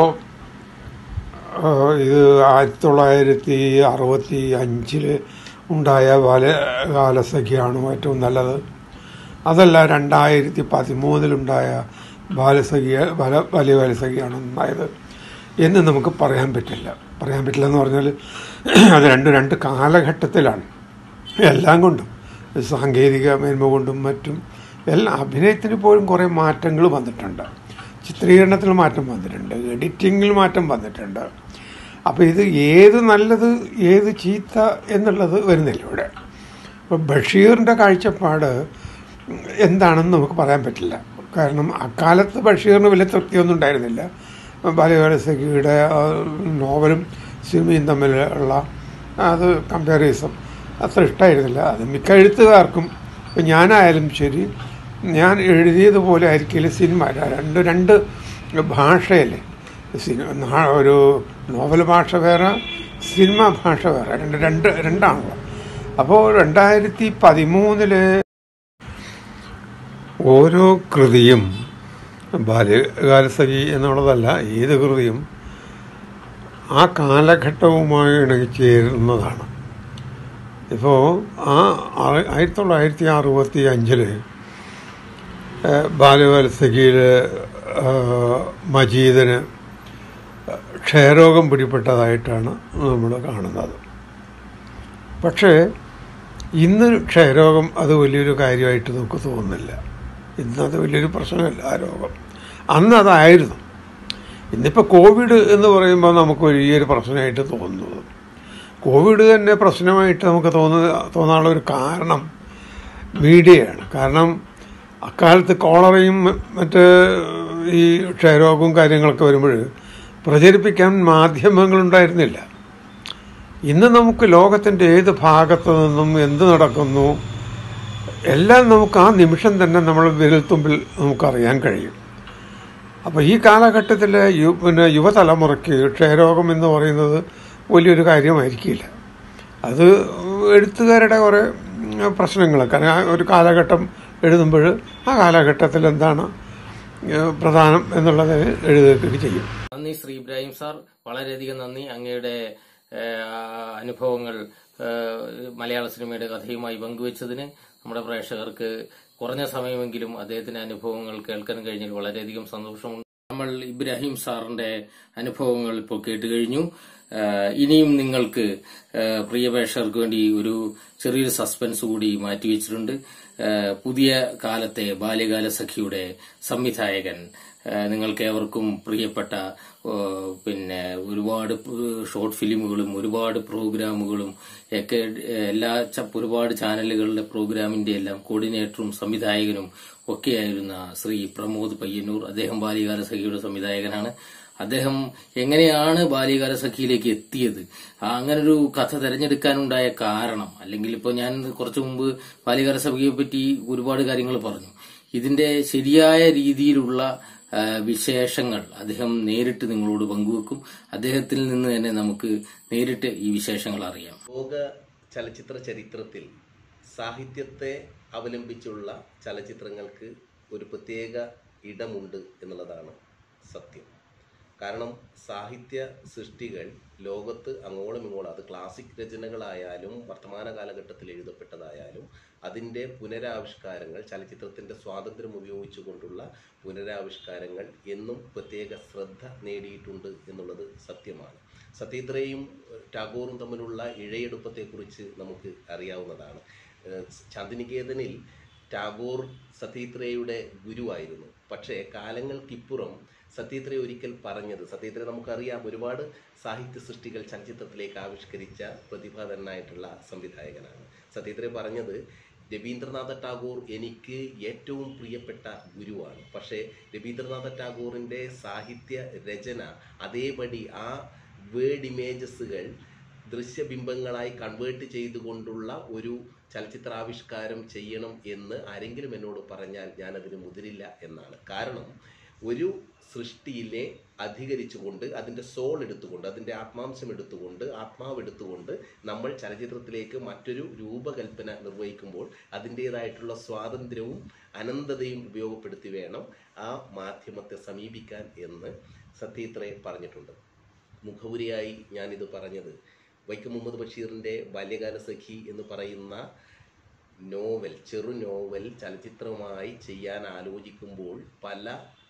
ഇത് ആയിരത്തി തൊള്ളായിരത്തി അറുപത്തി അഞ്ചിൽ ഉണ്ടായ ബാലകാലസഖിയാണ് ഏറ്റവും നല്ലത് അതല്ല രണ്ടായിരത്തി പതിമൂന്നിലുണ്ടായ ബാലസഖിയ ബാല ബാല്യകാലസഖിയാണ് നന്നായത് എന്ന് നമുക്ക് പറയാൻ പറ്റില്ല പറയാൻ പറ്റില്ല എന്ന് പറഞ്ഞാൽ അത് രണ്ട് രണ്ട് കാലഘട്ടത്തിലാണ് എല്ലാം കൊണ്ടും സാങ്കേതിക മേന്മ കൊണ്ടും മറ്റും എല്ലാം അഭിനയത്തിന് പോലും കുറേ മാറ്റങ്ങൾ വന്നിട്ടുണ്ട് ചിത്രീകരണത്തിൽ മാറ്റം വന്നിട്ടുണ്ട് എഡിറ്റിങ്ങിൽ മാറ്റം വന്നിട്ടുണ്ട് അപ്പോൾ ഇത് ഏത് നല്ലത് ഏത് ചീത്ത എന്നുള്ളത് വരുന്നില്ല ഇവിടെ അപ്പോൾ ബഷീറിൻ്റെ കാഴ്ചപ്പാട് എന്താണെന്ന് നമുക്ക് പറയാൻ പറ്റില്ല കാരണം അക്കാലത്ത് ബഷീറിന് വലിയ തൃപ്തിയൊന്നും ഉണ്ടായിരുന്നില്ല ബാല്യകാല സഖിയുടെ നോവലും സിനിമയും തമ്മിലുള്ള അത് കമ്പാരിസം അത്ര ഇഷ്ടമായിരുന്നില്ല അത് മിക്ക എഴുത്തുകാർക്കും ഇപ്പം ഞാനായാലും ശരി ഞാൻ എഴുതിയതുപോലെ ആയിരിക്കില്ല സിനിമ രണ്ട് രണ്ട് ഭാഷയല്ലേ സിനിമ ഒരു നോവൽ ഭാഷ വേറെ സിനിമ ഭാഷ വേറെ രണ്ട് രണ്ട് രണ്ടാണല്ലോ അപ്പോൾ രണ്ടായിരത്തി പതിമൂന്നില് ഓരോ കൃതിയും ബാല്യകാലസഖി എന്നുള്ളതല്ല ഏത് കൃതിയും ആ കാലഘട്ടവുമായി ഇണങ്ങിച്ചേരുന്നതാണ് ഇപ്പോൾ ആ ആയിരത്തി തൊള്ളായിരത്തി അറുപത്തി അഞ്ചില് ബാല്യകാലസഖിയിൽ മജീദിന് ക്ഷയരോഗം പിടിപെട്ടതായിട്ടാണ് നമ്മൾ കാണുന്നത് പക്ഷേ ഇന്ന് ക്ഷയരോഗം അത് വലിയൊരു കാര്യമായിട്ട് നമുക്ക് തോന്നുന്നില്ല ഇന്നത് വലിയൊരു പ്രശ്നമല്ല ആ രോഗം അന്ന് അതായിരുന്നു ഇന്നിപ്പോൾ കോവിഡ് എന്ന് പറയുമ്പോൾ നമുക്ക് വലിയൊരു പ്രശ്നമായിട്ട് തോന്നുന്നത് കോവിഡ് തന്നെ പ്രശ്നമായിട്ട് നമുക്ക് തോന്നുന്ന തോന്നാനുള്ള ഒരു കാരണം മീഡിയയാണ് കാരണം അക്കാലത്ത് കോളറയും മറ്റ് ഈ ക്ഷയരോഗവും കാര്യങ്ങളൊക്കെ വരുമ്പോൾ പ്രചരിപ്പിക്കാൻ മാധ്യമങ്ങളുണ്ടായിരുന്നില്ല ഇന്ന് നമുക്ക് ലോകത്തിൻ്റെ ഏത് ഭാഗത്തു നിന്നും എന്ത് നടക്കുന്നു എല്ലാം നമുക്ക് ആ നിമിഷം തന്നെ നമ്മൾ വിരൽത്തുമ്പിൽ നമുക്കറിയാൻ കഴിയും അപ്പോൾ ഈ കാലഘട്ടത്തിൽ യു പിന്നെ യുവതലമുറയ്ക്ക് ക്ഷയരോഗം എന്ന് പറയുന്നത് വലിയൊരു കാര്യമായിരിക്കില്ല അത് എഴുത്തുകാരുടെ കുറേ പ്രശ്നങ്ങളൊക്കെ ആ ഒരു കാലഘട്ടം എഴുതുമ്പോൾ ആ കാലഘട്ടത്തിൽ എന്താണ് പ്രധാനം എന്നുള്ളത് എഴുതുകയൊക്കെ ചെയ്യും നന്ദി ശ്രീ ഇബ്രാഹിം സാർ വളരെയധികം നന്ദി അങ്ങയുടെ അനുഭവങ്ങൾ മലയാള സിനിമയുടെ കഥയുമായി പങ്കുവച്ചതിന് നമ്മുടെ പ്രേക്ഷകർക്ക് കുറഞ്ഞ സമയമെങ്കിലും അദ്ദേഹത്തിന്റെ അനുഭവങ്ങൾ കേൾക്കാൻ കഴിഞ്ഞതിൽ വളരെയധികം സന്തോഷമുണ്ട് നമ്മൾ നമ്മൾ ഇബ്രാഹിം സാറിന്റെ അനുഭവങ്ങൾ ഇപ്പോൾ കേട്ട് കഴിഞ്ഞു ആ, ഇനിയും നിങ്ങൾക്ക് ആ, പ്രിയ പ്രേക്ഷകർക്ക് വേണ്ടി ഒരു ചെറിയൊരു സസ്പെൻസ് കൂടി മാറ്റിവെച്ചിട്ടുണ്ട് ആ, പുതിയ കാലത്തെ ബാല്യകാല സഖിയുടെ സംവിധായകൻ ആ, നിങ്ങൾക്ക് ഏവർക്കും പ്രിയപ്പെട്ട ആ, പിന്നെ ഒരുപാട് പ്- ഷോർട്ട് ഫിലിമുകളും ഒരുപാട് പ്രോഗ്രാമുകളും ഒക്കെ എല്ലാ ച- ഒരുപാട് ചാനലുകളുടെ പ്രോഗ്രാമിന്റെ എല്ലാം കോർഡിനേറ്ററും സംവിധായകനും ഒക്കെയായിരുന്ന ശ്രീ പ്രമോദ് പയ്യന്നൂർ അദ്ദേഹം ബാല്യകാല സഖിയുടെ സംവിധായകനാണ് അദ്ദേഹം എങ്ങനെയാണ് ബാല്യകാല സഖിയിലേക്ക് എത്തിയത് ആ അങ്ങനൊരു കഥ തിരഞ്ഞെടുക്കാനുണ്ടായ കാരണം അല്ലെങ്കിൽ ഇപ്പോൾ ഞാൻ കുറച്ചു മുമ്പ് ബാല്യകാല സഖിയെ പറ്റി ഒരുപാട് കാര്യങ്ങൾ പറഞ്ഞു ഇതിന്റെ ശരിയായ രീതിയിലുള്ള ആ, വിശേഷങ്ങൾ അദ്ദേഹം നേരിട്ട് നിങ്ങളോട് പങ്കുവെക്കും അദ്ദേഹത്തിൽ നിന്ന് തന്നെ നമുക്ക് നേരിട്ട് ഈ വിശേഷങ്ങൾ അറിയാം ലോക ചലച്ചിത്ര ചരിത്രത്തിൽ സാഹിത്യത്തെ അവലംബിച്ചുള്ള ചലച്ചിത്രങ്ങൾക്ക് ഒരു പ്രത്യേക ഇടമുണ്ട് എന്നുള്ളതാണ് സത്യം കാരണം സാഹിത്യ സൃഷ്ടികൾ ലോകത്ത് അങ്ങോളം ഇങ്ങോളം അത് ക്ലാസിക് രചനകളായാലും വർത്തമാന കാലഘട്ടത്തിൽ എഴുതപ്പെട്ടതായാലും അതിൻ്റെ പുനരാവിഷ്കാരങ്ങൾ ചലച്ചിത്രത്തിൻ്റെ സ്വാതന്ത്ര്യം ഉപയോഗിച്ചുകൊണ്ടുള്ള പുനരാവിഷ്കാരങ്ങൾ എന്നും പ്രത്യേക ശ്രദ്ധ നേടിയിട്ടുണ്ട് എന്നുള്ളത് സത്യമാണ് സത്യത്രയും ടാഗോറും തമ്മിലുള്ള ഇഴയെടുപ്പത്തെക്കുറിച്ച് നമുക്ക് അറിയാവുന്നതാണ് ഏഹ് ശാന്തിനികേതനിൽ ടാഗോർ സത്യത്രയുടെ ഗുരുവായിരുന്നു പക്ഷേ കാലങ്ങൾക്കിപ്പുറം സത്യത്രയ ഒരിക്കൽ പറഞ്ഞത് സത്യത്രയ നമുക്കറിയാം ഒരുപാട് സാഹിത്യ സൃഷ്ടികൾ ചലച്ചിത്രത്തിലേക്ക് ആവിഷ്കരിച്ച പ്രതിഭാധനായിട്ടുള്ള സംവിധായകനാണ് സത്യത്രയ പറഞ്ഞത് രവീന്ദ്രനാഥ ടാഗോർ എനിക്ക് ഏറ്റവും പ്രിയപ്പെട്ട ഗുരുവാണ് പക്ഷേ രവീന്ദ്രനാഥ ടാഗോറിൻ്റെ സാഹിത്യ രചന അതേപടി ആ വേർഡ് ഇമേജസുകൾ ദൃശ്യബിംബങ്ങളായി കൺവേർട്ട് ചെയ്തുകൊണ്ടുള്ള ഒരു ചലച്ചിത്രാവിഷ്കാരം ചെയ്യണം എന്ന് ആരെങ്കിലും എന്നോട് പറഞ്ഞാൽ ഞാനതിന് മുതിരില്ല എന്നാണ് കാരണം ഒരു സൃഷ്ടിയിലെ അധികരിച്ചുകൊണ്ട് അതിൻ്റെ സോൾ എടുത്തുകൊണ്ട് അതിൻ്റെ ആത്മാംശം എടുത്തുകൊണ്ട് ആത്മാവ് എടുത്തുകൊണ്ട് നമ്മൾ ചലച്ചിത്രത്തിലേക്ക് മറ്റൊരു രൂപകൽപ്പന നിർവഹിക്കുമ്പോൾ അതിൻ്റേതായിട്ടുള്ള സ്വാതന്ത്ര്യവും അനന്തതയും ഉപയോഗപ്പെടുത്തി വേണം ആ മാധ്യമത്തെ സമീപിക്കാൻ എന്ന് സത്യത്രേ പറഞ്ഞിട്ടുണ്ട് മുഖവുരിയായി ഞാനിത് പറഞ്ഞത് വൈക്കം മുഹമ്മദ് ബഷീറിൻ്റെ ബാല്യകാല സഖി എന്ന് പറയുന്ന നോവൽ ചെറു നോവൽ ചലച്ചിത്രമായി ചെയ്യാൻ ആലോചിക്കുമ്പോൾ പല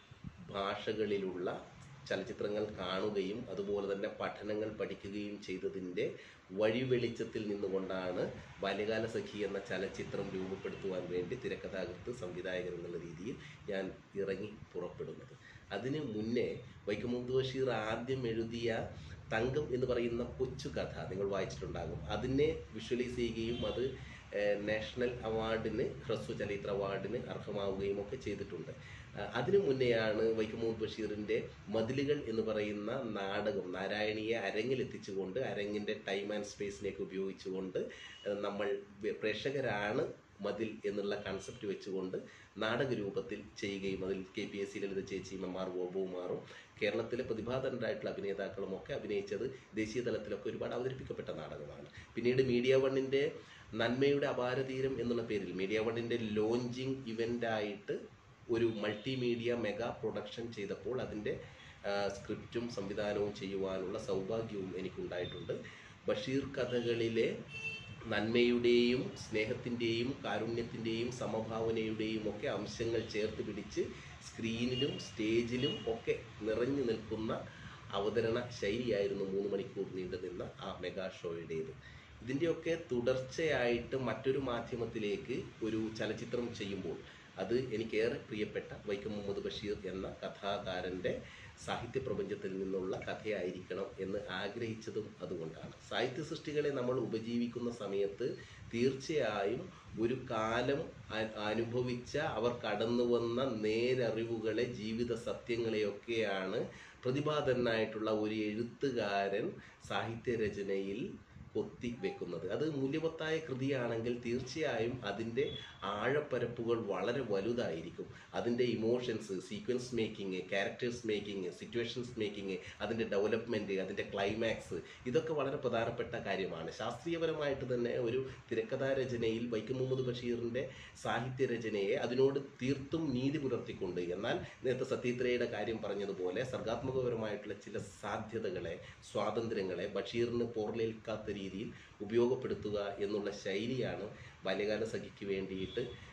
ഭാഷകളിലുള്ള ചലച്ചിത്രങ്ങൾ കാണുകയും അതുപോലെ തന്നെ പഠനങ്ങൾ പഠിക്കുകയും ചെയ്തതിൻ്റെ വഴിവെളിച്ചത്തിൽ നിന്നുകൊണ്ടാണ് ബാല്യകാല സഖി എന്ന ചലച്ചിത്രം രൂപപ്പെടുത്തുവാൻ വേണ്ടി തിരക്കഥാകൃത്ത് സംവിധായകൻ എന്നുള്ള രീതിയിൽ ഞാൻ ഇറങ്ങി പുറപ്പെടുന്നത് അതിന് മുന്നേ വൈക്കം മുഹമ്മദ് ബഷീർ ആദ്യം എഴുതിയ തങ്കം എന്ന് പറയുന്ന കൊച്ചു കഥ നിങ്ങൾ വായിച്ചിട്ടുണ്ടാകും അതിനെ വിഷ്വലൈസ് ചെയ്യുകയും അത് ഏഹ്, നാഷണൽ അവാർഡിന് ഹ്രസ്വ ചലച്ചിത്ര അവാർഡിന് അർഹമാവുകയും ഒക്കെ ചെയ്തിട്ടുണ്ട് ആ, അതിനു മുന്നെയാണ് വൈക്കം മുഹമ്മദ് ബഷീറിൻ്റെ മതിലുകൾ എന്ന് പറയുന്ന നാടകം നാരായണീയെ അരങ്ങിലെത്തിച്ചുകൊണ്ട് അരങ്ങിൻ്റെ ടൈം ആൻഡ് സ്പേസിലേക്ക് ഉപയോഗിച്ചുകൊണ്ട് ഏഹ്, നമ്മൾ വെ- പ്രേക്ഷകരാണ് മതിൽ എന്നുള്ള കൺസെപ്റ്റ് വെച്ചുകൊണ്ട് നാടക രൂപത്തിൽ ചെയ്യുകയും അതിൽ K P S C Lalitha ചേച്ചിയും എം ആർ ഗോപകുമാറും കേരളത്തിലെ പ്രതിഭാതരായിട്ടുള്ള അഭിനേതാക്കളും ഒക്കെ അഭിനയിച്ചത് ദേശീയ തലത്തിലൊക്കെ ഒരുപാട് അവതരിപ്പിക്കപ്പെട്ട നാടകമാണ് പിന്നീട് മീഡിയ വണ്ണിൻ്റെ നന്മയുടെ അപാരതീരം എന്നുള്ള പേരിൽ മീഡിയ വണ്ണിൻ്റെ ലോഞ്ചിങ് ഇവൻ്റായിട്ട് ഒരു മൾട്ടിമീഡിയ മെഗാ പ്രൊഡക്ഷൻ ചെയ്തപ്പോൾ അതിൻ്റെ ആ, സ്ക്രിപ്റ്റും സംവിധാനവും ചെയ്യുവാനുള്ള സൗഭാഗ്യവും എനിക്കുണ്ടായിട്ടുണ്ട് ബഷീർ കഥകളിലെ നന്മയുടെയും സ്നേഹത്തിൻ്റെയും കാരുണ്യത്തിൻ്റെയും സമഭാവനയുടെയും ഒക്കെ അംശങ്ങൾ ചേർത്ത് പിടിച്ച് സ്ക്രീനിലും സ്റ്റേജിലും ഒക്കെ നിറഞ്ഞു നിൽക്കുന്ന അവതരണ ശൈലിയായിരുന്നു മൂന്ന് മണിക്കൂർ നീണ്ടു നിന്ന ആ മെഗാ ഷോയുടേത് ഇതിൻ്റെയൊക്കെ തുടർച്ചയായിട്ട് മറ്റൊരു മാധ്യമത്തിലേക്ക് ഒരു ചലച്ചിത്രം ചെയ്യുമ്പോൾ അത് എനിക്കേറെ പ്രിയപ്പെട്ട വൈക്കം മുഹമ്മദ് ബഷീർ എന്ന കഥാകാരൻ്റെ സാഹിത്യ പ്രപഞ്ചത്തിൽ നിന്നുള്ള കഥയായിരിക്കണം എന്ന് ആഗ്രഹിച്ചതും അതുകൊണ്ടാണ് സാഹിത്യ സൃഷ്ടികളെ നമ്മൾ ഉപജീവിക്കുന്ന സമയത്ത് തീർച്ചയായും ഒരു കാലം അ- അനുഭവിച്ച അവർ കടന്നു വന്ന നേരറിവുകളെ ജീവിത സത്യങ്ങളെയൊക്കെയാണ് പ്രതിപാദനായിട്ടുള്ള ഒരു എഴുത്തുകാരൻ സാഹിത്യ രചനയിൽ കൊത്തി വെക്കുന്നത് അത് മൂല്യവത്തായ കൃതിയാണെങ്കിൽ തീർച്ചയായും അതിൻ്റെ ആഴപ്പരപ്പുകൾ വളരെ വലുതായിരിക്കും അതിൻ്റെ emotions sequence making characters making situations making അതിൻ്റെ ഡെവലപ്മെൻറ്റ് അതിൻ്റെ ക്ലൈമാക്സ് ഇതൊക്കെ വളരെ പ്രധാനപ്പെട്ട കാര്യമാണ് ശാസ്ത്രീയപരമായിട്ട് തന്നെ ഒരു തിരക്കഥാ രചനയിൽ വൈക്കം മുഹമ്മദ് ബഷീറിൻ്റെ സാഹിത്യ രചനയെ അതിനോട് തീർത്തും നീതി പുലർത്തിക്കൊണ്ട് എന്നാൽ നേരത്തെ സത്യത്രയുടെ കാര്യം പറഞ്ഞതുപോലെ സർഗാത്മകപരമായിട്ടുള്ള ചില സാധ്യതകളെ സ്വാതന്ത്ര്യങ്ങളെ ബഷീറിന് പോർലേൽക്കാത്ത രീതിയിൽ ഉപയോഗപ്പെടുത്തുക എന്നുള്ള ശൈലിയാണ് ബാല്യകാല സഖിക്ക് വേണ്ടിയിട്ട്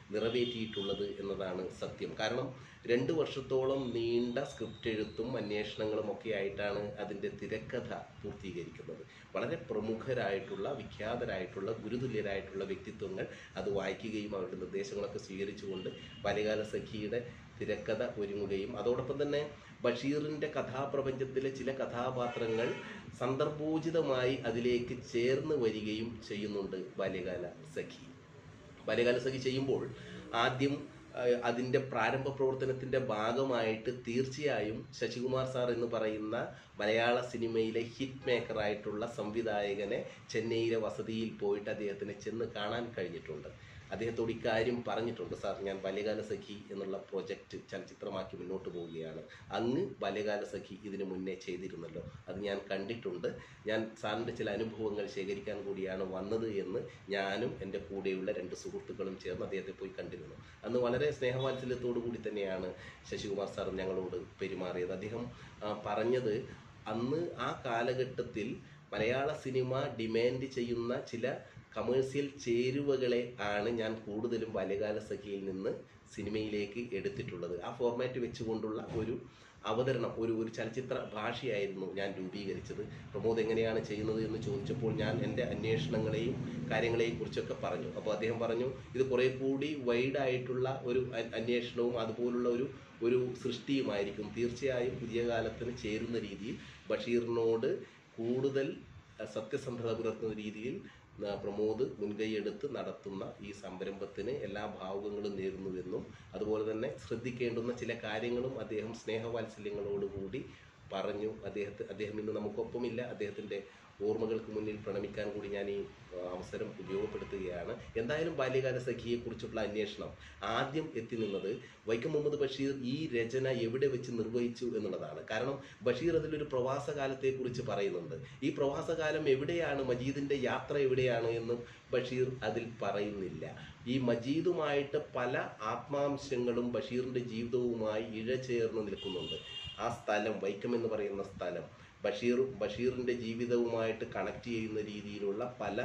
നിറവേറ്റിയിട്ടുള്ളത് എന്നതാണ് സത്യം കാരണം രണ്ട് വർഷത്തോളം നീണ്ട സ്ക്രിപ്റ്റ് എഴുത്തും അന്വേഷണങ്ങളും ഒക്കെ ആയിട്ടാണ് അതിൻ്റെ തിരക്കഥ പൂർത്തീകരിക്കുന്നത് വളരെ പ്രമുഖരായിട്ടുള്ള വിഖ്യാതരായിട്ടുള്ള ഗുരുതുല്യരായിട്ടുള്ള വ്യക്തിത്വങ്ങൾ അത് വായിക്കുകയും അവരുടെ നിർദ്ദേശങ്ങളൊക്കെ സ്വീകരിച്ചുകൊണ്ട് ബാല്യകാല സഖിയുടെ തിരക്കഥ ഒരുങ്ങുകയും അതോടൊപ്പം തന്നെ ബഷീറിൻ്റെ കഥാപ്രപഞ്ചത്തിലെ ചില കഥാപാത്രങ്ങൾ സന്ദർഭോചിതമായി അതിലേക്ക് ചേർന്ന് വരികയും ചെയ്യുന്നുണ്ട് ബാല്യകാല സഖി ബാല്യകാല സഖി ചെയ്യുമ്പോൾ ആദ്യം അഹ്, അതിൻ്റെ പ്രാരംഭ പ്രവർത്തനത്തിൻ്റെ ഭാഗമായിട്ട് തീർച്ചയായും ശശികുമാർ സാർ എന്ന് പറയുന്ന മലയാള സിനിമയിലെ ഹിറ്റ് മേക്കറായിട്ടുള്ള സംവിധായകനെ ചെന്നൈയിലെ വസതിയിൽ പോയിട്ട് അദ്ദേഹത്തിനെ ചെന്ന് കാണാൻ കഴിഞ്ഞിട്ടുണ്ട് അദ്ദേഹത്തോട് ഇക്കാര്യം പറഞ്ഞിട്ടുണ്ട് സാർ ഞാൻ ബാല്യകാല സഖി എന്നുള്ള പ്രൊജക്റ്റ് ചലച്ചിത്രമാക്കി മുന്നോട്ട് പോവുകയാണ് അങ്ങ് ബാല്യകാല സഖി ഇതിനു മുന്നേ ചെയ്തിരുന്നല്ലോ അത് ഞാൻ കണ്ടിട്ടുണ്ട് ഞാൻ സാറിൻ്റെ ചില അനുഭവങ്ങൾ ശേഖരിക്കാൻ കൂടിയാണ് വന്നത് എന്ന് ഞാനും എൻ്റെ കൂടെയുള്ള രണ്ട് സുഹൃത്തുക്കളും ചേർന്ന് അദ്ദേഹത്തെ പോയി കണ്ടിരുന്നു അന്ന് വളരെ സ്നേഹവാത്സല്യത്തോടു കൂടി തന്നെയാണ് ശശികുമാർ സാർ ഞങ്ങളോട് പെരുമാറിയത് അദ്ദേഹം ആ, പറഞ്ഞത് അന്ന് ആ കാലഘട്ടത്തിൽ മലയാള സിനിമ ഡിമാൻഡ് ചെയ്യുന്ന ചില കമേഴ്സ്യൽ ചേരുവകളെ ആണ് ഞാൻ കൂടുതലും ബാല്യകാല സഖിയിൽ നിന്ന് സിനിമയിലേക്ക് എടുത്തിട്ടുള്ളത് ആ ഫോർമാറ്റ് വെച്ചുകൊണ്ടുള്ള ഒരു അവതരണം ഒരു ഒരു ചലച്ചിത്ര ഭാഷയായിരുന്നു ഞാൻ രൂപീകരിച്ചത് പ്രമോദ് എങ്ങനെയാണ് ചെയ്യുന്നത് എന്ന് ചോദിച്ചപ്പോൾ ഞാൻ എൻ്റെ അന്വേഷണങ്ങളെയും കാര്യങ്ങളെയും കുറിച്ചൊക്കെ പറഞ്ഞു അപ്പോൾ അദ്ദേഹം പറഞ്ഞു ഇത് കുറെ കൂടി വൈഡ് ആയിട്ടുള്ള ഒരു അ- അന്വേഷണവും അതുപോലുള്ള ഒരു ഒരു സൃഷ്ടിയുമായിരിക്കും തീർച്ചയായും പുതിയ കാലത്തിന് ചേരുന്ന രീതിയിൽ ബഷീറിനോട് കൂടുതൽ അഹ്, സത്യസന്ധത പുലർത്തുന്ന രീതിയിൽ ആ, പ്രമോദ് മുൻകൈയെടുത്ത് നടത്തുന്ന ഈ സംരംഭത്തിന് എല്ലാ ഭാവുകങ്ങളും നേരുന്നുവെന്നും അതുപോലെ തന്നെ ശ്രദ്ധിക്കേണ്ടുന്ന ചില കാര്യങ്ങളും അദ്ദേഹം സ്നേഹവാത്സല്യങ്ങളോടുകൂടി പറഞ്ഞു അദ്ദേഹത്തെ അദ്ദേഹം ഇന്ന് നമുക്കൊപ്പമില്ല അദ്ദേഹത്തിൻ്റെ ഓർമ്മകൾക്ക് മുന്നിൽ പ്രണമിക്കാൻ കൂടി ഞാൻ ഈ ആ, അവസരം ഉപയോഗപ്പെടുത്തുകയാണ് എന്തായാലും ബാല്യകാല സഖിയെക്കുറിച്ചുള്ള അന്വേഷണം ആദ്യം എത്തി നിന്നത് വൈക്കം മുഹമ്മദ് ബഷീർ ഈ രചന എവിടെ വെച്ച് നിർവഹിച്ചു എന്നുള്ളതാണ് കാരണം ബഷീർ അതിലൊരു പ്രവാസകാലത്തെക്കുറിച്ച് പറയുന്നുണ്ട് ഈ പ്രവാസകാലം എവിടെയാണ് മജീദിൻ്റെ യാത്ര എവിടെയാണ് എന്ന് ബഷീർ അതിൽ പറയുന്നില്ല ഈ മജീദുമായിട്ട് പല ആത്മാംശങ്ങളും ബഷീറിൻ്റെ ജീവിതവുമായി ഇഴചേർന്ന് നിൽക്കുന്നുണ്ട് ആ സ്ഥലം വൈക്കം എന്ന് പറയുന്ന സ്ഥലം ബഷീർ ബഷീറിൻ്റെ ജീവിതവുമായിട്ട് കണക്ട് ചെയ്യുന്ന രീതിയിലുള്ള പല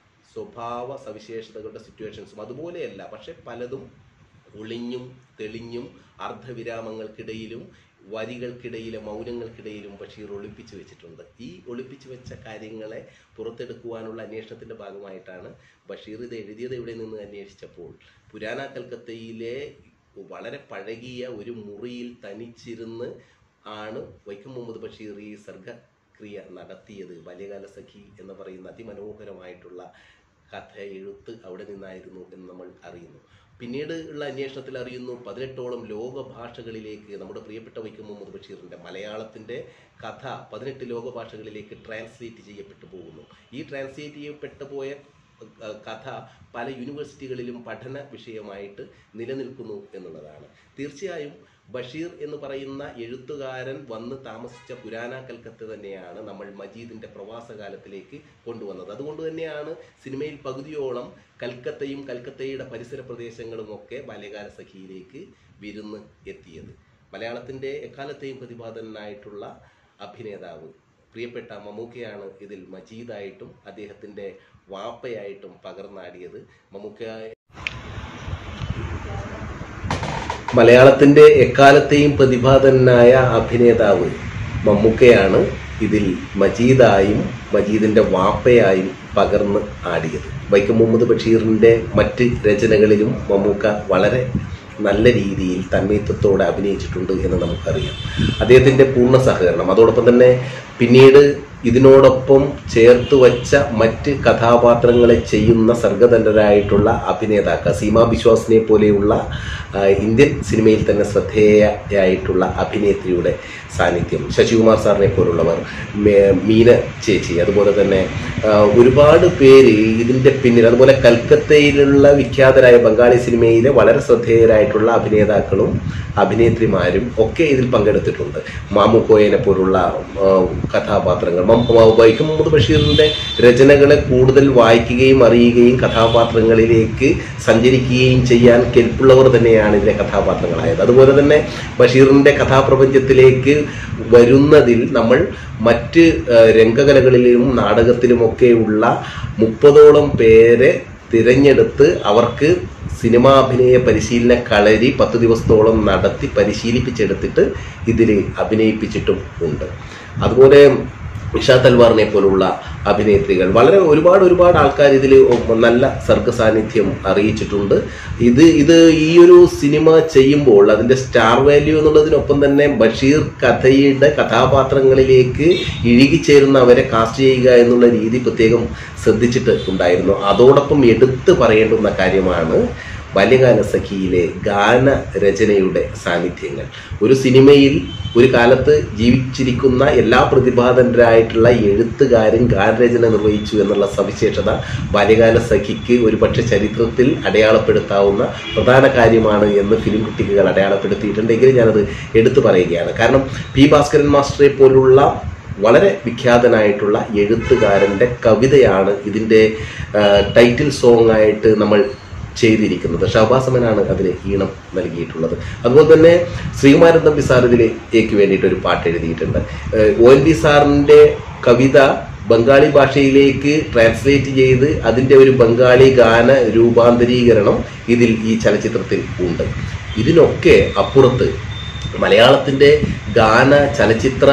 സ്വഭാവ സവിശേഷതകളുടെ സിറ്റുവേഷൻസും അതുപോലെയല്ല പക്ഷെ പലതും ഒളിഞ്ഞും തെളിഞ്ഞും അർദ്ധവിരാമങ്ങൾക്കിടയിലും വരികൾക്കിടയിലെ മൗനങ്ങൾക്കിടയിലും ബഷീർ ഒളിപ്പിച്ചു വെച്ചിട്ടുണ്ട് ഈ ഒളിപ്പിച്ചു വെച്ച കാര്യങ്ങളെ പുറത്തെടുക്കുവാനുള്ള അന്വേഷണത്തിന്റെ ഭാഗമായിട്ടാണ് ബഷീർ ഇത് എഴുതിയത് എവിടെ നിന്ന് അന്വേഷിച്ചപ്പോൾ പുരാന കൽക്കത്തയിലെ വളരെ പഴകിയ ഒരു മുറിയിൽ തനിച്ചിരുന്ന് ആണ് വൈക്കം മുഹമ്മദ് ബഷീർ ഈ സർഗക്രിയ നടത്തിയത് ബാല്യകാല സഖി എന്ന് പറയുന്ന അതിമനോഹരമായിട്ടുള്ള കഥ എഴുത്ത് അവിടെ നിന്നായിരുന്നു എന്ന് നമ്മൾ അറിയുന്നു പിന്നീട് ഉള്ള അന്വേഷണത്തിൽ അറിയുന്നു പതിനെട്ടോളം ലോക ഭാഷകളിലേക്ക് നമ്മുടെ പ്രിയപ്പെട്ട വൈക്കം മുഹമ്മദ് ബഷീറിൻ്റെ മലയാളത്തിൻ്റെ കഥ പതിനെട്ട് ലോക ഭാഷകളിലേക്ക് ട്രാൻസ്ലേറ്റ് ചെയ്യപ്പെട്ടു പോകുന്നു ഈ ട്രാൻസ്ലേറ്റ് ചെയ്യപ്പെട്ടു പോയ അഹ് കഥ പല യൂണിവേഴ്സിറ്റികളിലും പഠന വിഷയമായിട്ട് നിലനിൽക്കുന്നു എന്നുള്ളതാണ് തീർച്ചയായും ബഷീർ എന്ന് പറയുന്ന എഴുത്തുകാരൻ വന്ന് താമസിച്ച പുരാന കൽക്കത്ത തന്നെയാണ് നമ്മൾ മജീദിന്റെ പ്രവാസകാലത്തിലേക്ക് കൊണ്ടുവന്നത് അതുകൊണ്ട് തന്നെയാണ് സിനിമയിൽ പകുതിയോളം കൽക്കത്തയും കൽക്കത്തയുടെ പരിസര പ്രദേശങ്ങളും ഒക്കെ ബാല്യകാല സഖിയിലേക്ക് വിരുന്ന് എത്തിയത് മലയാളത്തിന്റെ എക്കാലത്തെയും പ്രതിപാദനായിട്ടുള്ള അഭിനേതാവ് പ്രിയപ്പെട്ട മമ്മൂക്കയാണ് ഇതിൽ മജീദായിട്ടും അദ്ദേഹത്തിന്റെ വാപ്പയായിട്ടും പകർന്നാടിയത് മമ്മൂക്ക മലയാളത്തിന്റെ എക്കാലത്തെയും പ്രതിഭാതനായ അഭിനേതാവ് മമ്മൂക്കയാണ് ഇതിൽ മജീദായും മജീദിന്റെ വാപ്പയായും പകർന്ന് ആടിയത് വൈക്കം മുഹമ്മദ് ബഷീറിന്റെ മറ്റ് രചനകളിലും മമ്മൂക്ക വളരെ നല്ല രീതിയിൽ തന്മയത്വത്തോടെ അഭിനയിച്ചിട്ടുണ്ട് എന്ന് നമുക്കറിയാം അദ്ദേഹത്തിന്റെ പൂർണ്ണ സഹകരണം അതോടൊപ്പം തന്നെ പിന്നീട് ഇതിനോടൊപ്പം ചേർത്ത് വച്ച മറ്റ് കഥാപാത്രങ്ങളെ ചെയ്യുന്ന സർഗതന്റരായിട്ടുള്ള അഭിനേതാക്കൾ സീമാ ബിശ്വാസിനെ പോലെയുള്ള ആ, ഇന്ത്യൻ സിനിമയിൽ തന്നെ ശ്രദ്ധേയയായിട്ടുള്ള അഭിനേത്രിയുടെ സാന്നിധ്യം ശശികുമാർ സാറിനെ പോലുള്ളവർ മേ- മീന ചേച്ചി അതുപോലെ തന്നെ ആ, ഒരുപാട് പേര് ഇതിന്റെ പിന്നിൽ അതുപോലെ കൽക്കത്തയിലുള്ള വിഖ്യാതരായ ബംഗാളി സിനിമയിലെ വളരെ ശ്രദ്ധേയരായിട്ടുള്ള അഭിനേതാക്കളും അഭിനേത്രിമാരും ഒക്കെ ഇതിൽ പങ്കെടുത്തിട്ടുണ്ട് മാമുക്കോയനെ പോലുള്ള ആ, കഥാപാത്രങ്ങൾ മം- വൈക്കം മുഹമ്മദ് ബഷീറിന്റെ രചനകളെ കൂടുതൽ വായിക്കുകയും അറിയുകയും കഥാപാത്രങ്ങളിലേക്ക് സഞ്ചരിക്കുകയും ചെയ്യാൻ കെൽപ്പുള്ളവർ തന്നെയാണ് ഇതിലെ കഥാപാത്രങ്ങളായത് അതുപോലെ തന്നെ ബഷീറിന്റെ കഥാപ്രപഞ്ചത്തിലേക്ക് വരുന്നതിൽ നമ്മൾ മറ്റ് ആ, രംഗകലകളിലും നാടകത്തിലുമൊക്കെയുള്ള മുപ്പതോളം പേരെ തിരഞ്ഞെടുത്ത് അവർക്ക് സിനിമാഭിനയ പരിശീലന കളരി പത്ത് ദിവസത്തോളം നടത്തി പരിശീലിപ്പിച്ചെടുത്തിട്ട് ഇതിൽ അഭിനയിപ്പിച്ചിട്ടും ഉണ്ട് അതുപോലെ ഇഷ തൽവാറിനെ പോലുള്ള അഭിനേത്രികൾ വളരെ ഒരുപാട് ഒരുപാട് ആൾക്കാർ ഇതിൽ നല്ല സർഗ സാന്നിധ്യം അറിയിച്ചിട്ടുണ്ട് ഇത് ഇത് ഈ ഒരു സിനിമ ചെയ്യുമ്പോൾ അതിന്റെ സ്റ്റാർ വാല്യൂ എന്നുള്ളതിനൊപ്പം തന്നെ ബഷീർ കഥയുടെ കഥാപാത്രങ്ങളിലേക്ക് ഇഴുകിച്ചേരുന്ന അവരെ കാസ്റ്റ് ചെയ്യുക എന്നുള്ള രീതി പ്രത്യേകം ശ്രദ്ധിച്ചിട്ട് ഉണ്ടായിരുന്നു അതോടൊപ്പം എടുത്തു പറയേണ്ടുന്ന കാര്യമാണ് ബാല്യകാല സഖിയിലെ ഗാനരചനയുടെ സാന്നിധ്യങ്ങൾ ഒരു സിനിമയിൽ ഒരു കാലത്ത് ജീവിച്ചിരിക്കുന്ന എല്ലാ പ്രതിഭാതന്മാരായിട്ടുള്ള എഴുത്തുകാരും ഗാനരചന നിർവഹിച്ചു എന്നുള്ള സവിശേഷത ബാല്യകാല സഖിക്ക് ഒരുപക്ഷെ ചരിത്രത്തിൽ അടയാളപ്പെടുത്താവുന്ന പ്രധാന കാര്യമാണ് എന്ന് ഫിലിം ക്രിട്ടിക്കുകൾ അടയാളപ്പെടുത്തിയിട്ടുണ്ടെങ്കിൽ ഞാനത് എടുത്തു പറയുകയാണ് കാരണം പി ഭാസ്കരൻ മാസ്റ്ററെ പോലുള്ള വളരെ വിഖ്യാതനായിട്ടുള്ള എഴുത്തുകാരൻ്റെ കവിതയാണ് ഇതിൻ്റെ ടൈറ്റിൽ സോങ് ആയിട്ട് നമ്മൾ ചെയ്തിരിക്കുന്നത് ഷഹബാസമനാണ് അതിന് ഈണം നൽകിയിട്ടുള്ളത് അതുപോലെ തന്നെ ശ്രീകുമാരൻ തമ്പി സാർ ഇതിലേക്ക് വേണ്ടിയിട്ട് ഒരു പാട്ട് എഴുതിയിട്ടുണ്ട് ഏഹ് ഒ എൻ വി സാറിൻ്റെ കവിത ബംഗാളി ഭാഷയിലേക്ക് ട്രാൻസ്ലേറ്റ് ചെയ്ത് അതിൻ്റെ ഒരു ബംഗാളി ഗാന രൂപാന്തരീകരണം ഇതിൽ ഈ ചലച്ചിത്രത്തിൽ ഉണ്ട് ഇതിനൊക്കെ അപ്പുറത്ത് മലയാളത്തിൻ്റെ ഗാന ചലച്ചിത്ര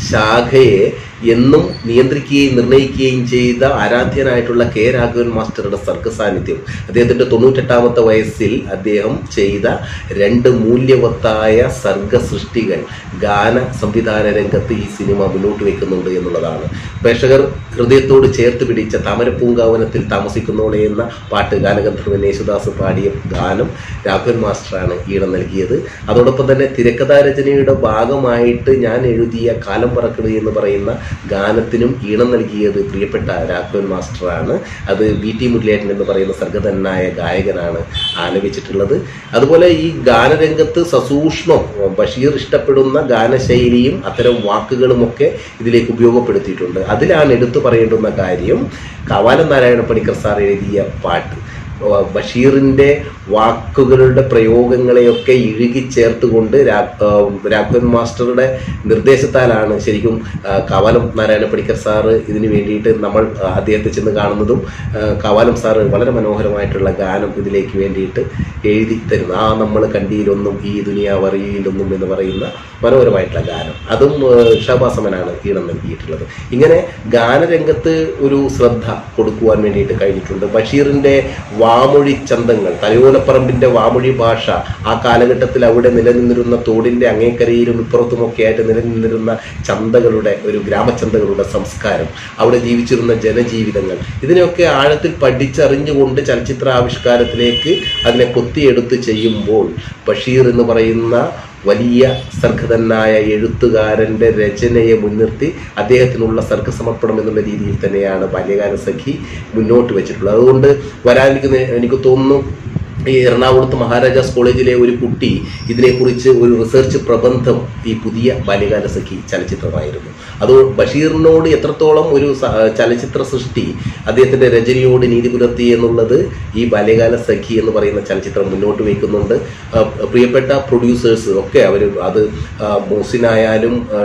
ശാഖയെ എന്നും നിയന്ത്രിക്കുകയും നിർണ്ണയിക്കുകയും ചെയ്ത ആരാധ്യനായിട്ടുള്ള കെ രാഘവൻ മാസ്റ്ററുടെ സർഗ സാന്നിധ്യം അദ്ദേഹത്തിൻ്റെ തൊണ്ണൂറ്റെട്ടാമത്തെ വയസ്സിൽ അദ്ദേഹം ചെയ്ത രണ്ട് മൂല്യവത്തായ സർഗ സൃഷ്ടികൾ ഗാന സംവിധാന രംഗത്ത് ഈ സിനിമ മുന്നോട്ട് വെക്കുന്നുണ്ട് എന്നുള്ളതാണ് പ്രേക്ഷകർ ഹൃദയത്തോട് ചേർത്ത് പിടിച്ച താമരപ്പൂങ്കാവനത്തിൽ താമസിക്കുന്നോളെ എന്ന പാട്ട് ഗാനഗന്ധർവൻ യേശുദാസ് പാടിയ ഗാനം രാഘവൻ മാസ്റ്ററാണ് ഈടം നൽകിയത് അതോടൊപ്പം തന്നെ തിരക്കഥാരചനയുടെ ഭാഗമായിട്ട് ഞാൻ എഴുതിയ കാലം പറക്കട് എന്ന് പറയുന്ന ഗാനത്തിനും ഈണം നൽകിയത് പ്രിയപ്പെട്ട രാഘവൻ മാസ്റ്ററാണ് അത് ബി ടി മുരളിയേട്ടൻ എന്ന് പറയുന്ന സർഗധനായ ഗായകനാണ് ആലപിച്ചിട്ടുള്ളത് അതുപോലെ ഈ ഗാനരംഗത്ത് സസൂക്ഷ്മം ബഷീർ ഇഷ്ടപ്പെടുന്ന ഗാനശൈലിയും അത്തരം വാക്കുകളുമൊക്കെ ഇതിലേക്ക് ഉപയോഗപ്പെടുത്തിയിട്ടുണ്ട് അതിലാണ് എടുത്തു പറയേണ്ടുന്ന കാര്യം കവാലം നാരായണ പണിക്കർ സാർ എഴുതിയ പാട്ട് ആ, ബഷീറിന്റെ വാക്കുകളുടെ പ്രയോഗങ്ങളെയൊക്കെ ഇഴുകി ചേർത്തുകൊണ്ട് രാ- ആ, രാഘവൻ മാസ്റ്ററുടെ നിർദ്ദേശത്താലാണ് ശരിക്കും ആ, കവാലം നാരായണ പണിക്കർ സാറ് ഇതിന് വേണ്ടിയിട്ട് നമ്മൾ ആ, അദ്ദേഹത്തെ ചെന്ന് കാണുന്നതും ആ, കവാലം സാറ് വളരെ മനോഹരമായിട്ടുള്ള ഗാനം ഇതിലേക്ക് വേണ്ടിയിട്ട് എഴുതി തരുന്നു ആ നമ്മൾ കണ്ടിയിലൊന്നും ഈ ദുനിയാവ് അറിയിലൊന്നും എന്ന് പറയുന്ന മനോഹരമായിട്ടുള്ള ഗാനം അതും ആ, ഷാബാസമനാണ് ഈണം നൽകിയിട്ടുള്ളത് ഇങ്ങനെ ഗാനരംഗത്ത് ഒരു ശ്രദ്ധ കൊടുക്കുവാൻ വേണ്ടിയിട്ട് കഴിഞ്ഞിട്ടുണ്ട് ബഷീറിന്റെ വാമൊഴി ചന്തങ്ങൾ തലയോലപ്പറമ്പിന്റെ വാമൊഴി ഭാഷ ആ കാലഘട്ടത്തിൽ അവിടെ നിലനിന്നിരുന്ന തോടിന്റെ അങ്ങേക്കരയിലും ഇപ്പുറത്തുമൊക്കെ ആയിട്ട് നിലനിന്നിരുന്ന ചന്തകളുടെ ഒരു ഗ്രാമചന്തകളുടെ സംസ്കാരം അവിടെ ജീവിച്ചിരുന്ന ജനജീവിതങ്ങൾ ഇതിനെയൊക്കെ ആഴത്തിൽ പഠിച്ചറിഞ്ഞുകൊണ്ട് ചലച്ചിത്ര ആവിഷ്കാരത്തിലേക്ക് അതിനെ കൊത്തിയെടുത്ത് ചെയ്യുമ്പോൾ ബഷീർ എന്ന് പറയുന്ന വലിയ സർഗതനായ എഴുത്തുകാരന്റെ രചനയെ മുൻനിർത്തി അദ്ദേഹത്തിനുള്ള സർഗസമർപ്പണം എന്നുള്ള രീതിയിൽ തന്നെയാണ് ബാല്യകാല സഖി മുന്നോട്ട് വെച്ചിട്ടുള്ളത് അതുകൊണ്ട് വരാനിരിക്കുന്ന എനിക്ക് തോന്നുന്നു ഈ എറണാകുളത്ത് മഹാരാജാസ് കോളേജിലെ ഒരു കുട്ടി ഇതിനെക്കുറിച്ച് ഒരു റിസർച്ച് പ്രബന്ധം ഈ പുതിയ ബാല്യകാല സഖി ചലച്ചിത്രമായിരുന്നു അത് ബഷീറിനോട് എത്രത്തോളം ഒരു സ- ചലച്ചിത്ര സൃഷ്ടി അദ്ദേഹത്തിന്റെ രചനയോട് നീതി പുലർത്തി എന്നുള്ളത് ഈ ബാല്യകാല സഖി എന്ന് പറയുന്ന ചലച്ചിത്രം മുന്നോട്ട് വയ്ക്കുന്നുണ്ട് ആ, പ്രിയപ്പെട്ട പ്രൊഡ്യൂസേഴ്സ് ഒക്കെ അവർ അത് ആ, മോസിനായാലും ആ,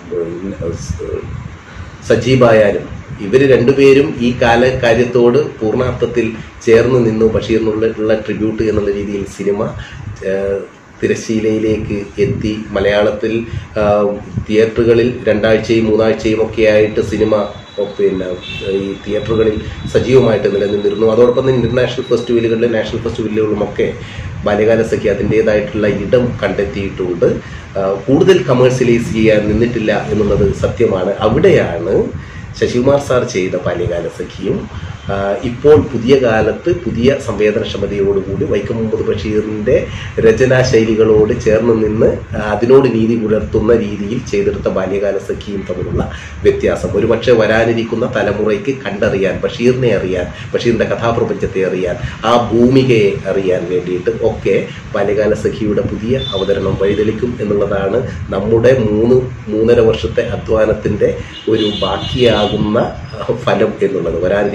ഉം, സജീബായാലും ഇവർ രണ്ടുപേരും ഈ കാല കാര്യത്തോട് പൂർണ്ണാർത്ഥത്തിൽ ചേർന്ന് നിന്നു ബഷീറിനുള്ള ഉള്ള ട്രിബ്യൂട്ട് എന്നുള്ള രീതിയിൽ സിനിമ ആ, തിരശ്ശീലയിലേക്ക് എത്തി മലയാളത്തിൽ ആ, തിയേറ്ററുകളിൽ രണ്ടാഴ്ചയും മൂന്നാഴ്ചയും ഒക്കെ ആയിട്ട് സിനിമ ഓ, പിന്നെ ഈ തിയേറ്ററുകളിൽ സജീവമായിട്ട് നിലനിന്നിരുന്നു അതോടൊപ്പം തന്നെ ഇന്റർനാഷണൽ ഫെസ്റ്റിവലുകളിലും നാഷണൽ ഫെസ്റ്റിവലുകളുമൊക്കെ ബാല്യകാല സഖ്യ അതിൻ്റെതായിട്ടുള്ള ഇടം കണ്ടെത്തിയിട്ടുണ്ട് ആ, കൂടുതൽ കമേഴ്സ്യലൈസ് ചെയ്യാൻ നിന്നിട്ടില്ല എന്നുള്ളത് സത്യമാണ് അവിടെയാണ് ശശികുമാർ സാർ ചെയ്ത ബാല്യകാല സഖിയും ആ, ഇപ്പോൾ പുതിയ കാലത്ത് പുതിയ സംവേദനക്ഷമതയോടുകൂടി വൈക്കം മുഹമ്മദ് ബഷീറിൻ്റെ രചനാ ശൈലികളോട് ചേർന്ന് നിന്ന് ആ, അതിനോട് നീതി പുലർത്തുന്ന രീതിയിൽ ചെയ്തെടുത്ത ബാല്യകാല സഖിയും തമ്മിലുള്ള വ്യത്യാസം ഒരുപക്ഷെ വരാനിരിക്കുന്ന തലമുറയ്ക്ക് കണ്ടറിയാൻ ബഷീറിനെ അറിയാൻ ബഷീറിൻ്റെ കഥാപ്രപഞ്ചത്തെ അറിയാൻ ആ ഭൂമികയെ അറിയാൻ വേണ്ടിയിട്ട് ഒക്കെ ബാല്യകാല സഖിയുടെ പുതിയ അവതരണം വഴിതെളിക്കും എന്നുള്ളതാണ് നമ്മുടെ മൂന്ന് മൂന്നര വർഷത്തെ അധ്വാനത്തിൻ്റെ ഒരു ബാക്കിയാകുന്ന ആ, ഫലം എന്നുള്ളത് വരാനിരിക്കുന്ന തലമുറ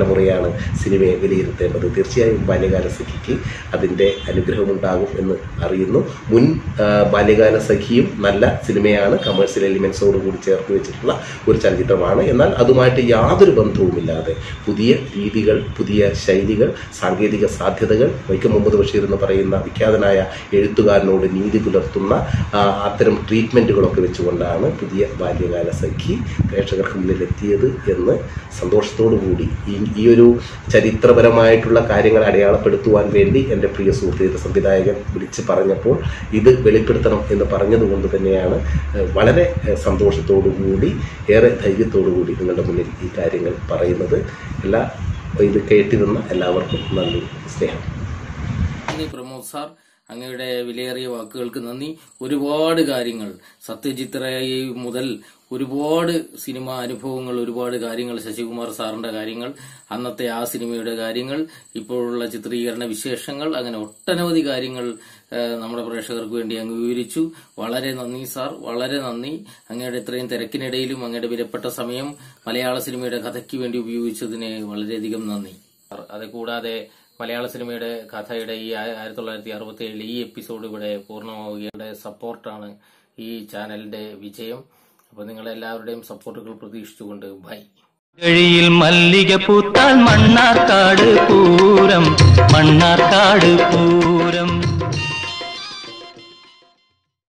തലമുറയാണ് സിനിമയെ വിലയിരുത്തേണ്ടത് തീർച്ചയായും ബാല്യകാല സഖിക്ക് അതിൻ്റെ അനുഗ്രഹമുണ്ടാകും എന്ന് അറിയുന്നു മുൻ ആ, ബാല്യകാല സഖിയും നല്ല സിനിമയാണ് കമേഴ്സ്യൽ എലിമെൻസോട് കൂടി ചേർത്ത് വെച്ചിട്ടുള്ള ഒരു ചലച്ചിത്രമാണ് എന്നാൽ അതുമായിട്ട് യാതൊരു ബന്ധവുമില്ലാതെ പുതിയ രീതികൾ പുതിയ ശൈലികൾ സാങ്കേതിക സാധ്യതകൾ വൈക്കം മുഹമ്മദ് ബഷീർ എന്ന് പറയുന്ന വിഖ്യാതനായ എഴുത്തുകാരനോട് നീതി പുലർത്തുന്ന ആ, അത്തരം ട്രീറ്റ്മെൻറ്റുകളൊക്കെ വെച്ചുകൊണ്ടാണ് പുതിയ ബാല്യകാല സഖി പ്രേക്ഷകർക്ക് മുന്നിൽ എത്തിയത് എന്ന് സന്തോഷത്തോടു കൂടി ഈ ഈ ഒരു ചരിത്രപരമായിട്ടുള്ള കാര്യങ്ങൾ അടയാളപ്പെടുത്തുവാൻ വേണ്ടി എൻ്റെ പ്രിയ സുഹൃത്ത് സംവിധായകൻ വിളിച്ച് പറഞ്ഞപ്പോൾ ഇത് വെളിപ്പെടുത്തണം എന്ന് പറഞ്ഞതുകൊണ്ട് തന്നെയാണ് ഏഹ്, വളരെ ഏഹ്, സന്തോഷത്തോടു കൂടി ഏറെ ധൈര്യത്തോടു കൂടി നിങ്ങളുടെ മുന്നിൽ ഈ കാര്യങ്ങൾ പറയുന്നത് എല്ലാ ഇത് കേട്ടിരുന്ന എല്ലാവർക്കും നന്ദി സ്നേഹം നന്ദി പ്രമോദ് സാർ അങ്ങയുടെ വിലയേറിയ വാക്കുകൾക്ക് നന്ദി ഒരുപാട് കാര്യങ്ങൾ സത്യജിത് റായ് മുതൽ ഒരുപാട് സിനിമ അനുഭവങ്ങൾ ഒരുപാട് കാര്യങ്ങൾ ശശികുമാർ സാറിന്റെ കാര്യങ്ങൾ അന്നത്തെ ആ സിനിമയുടെ കാര്യങ്ങൾ ഇപ്പോഴുള്ള ചിത്രീകരണ വിശേഷങ്ങൾ അങ്ങനെ ഒട്ടനവധി കാര്യങ്ങൾ ഏഹ്, നമ്മുടെ പ്രേക്ഷകർക്ക് വേണ്ടി അങ്ങ് വിവരിച്ചു വളരെ നന്ദി സാർ വളരെ നന്ദി അങ്ങയുടെ ഇത്രയും തിരക്കിനിടയിലും അങ്ങയുടെ വിലപ്പെട്ട സമയം മലയാള സിനിമയുടെ കഥയ്ക്ക് വേണ്ടി ഉപയോഗിച്ചതിന് വളരെയധികം നന്ദി അത് കൂടാതെ മലയാള സിനിമയുടെ കഥയുടെ ഈ ആയ- ആയിരത്തി തൊള്ളായിരത്തി അറുപത്തി ഏഴിലെ ഈ എപ്പിസോഡ് ഇവിടെ പൂർണ്ണമാവുകയുടെ സപ്പോർട്ടാണ് ഈ ചാനലിന്റെ വിജയം അപ്പോൾ നിങ്ങളെല്ലാവരുടെയും സപ്പോർട്ടുകൾ പ്രതീക്ഷിച്ചുകൊണ്ട് ബൈ കഴിയിൽ മല്ലിക പൂത്താൽ മണ്ണാർക്കാട് പൂരം മണ്ണാർക്കാട് പൂരം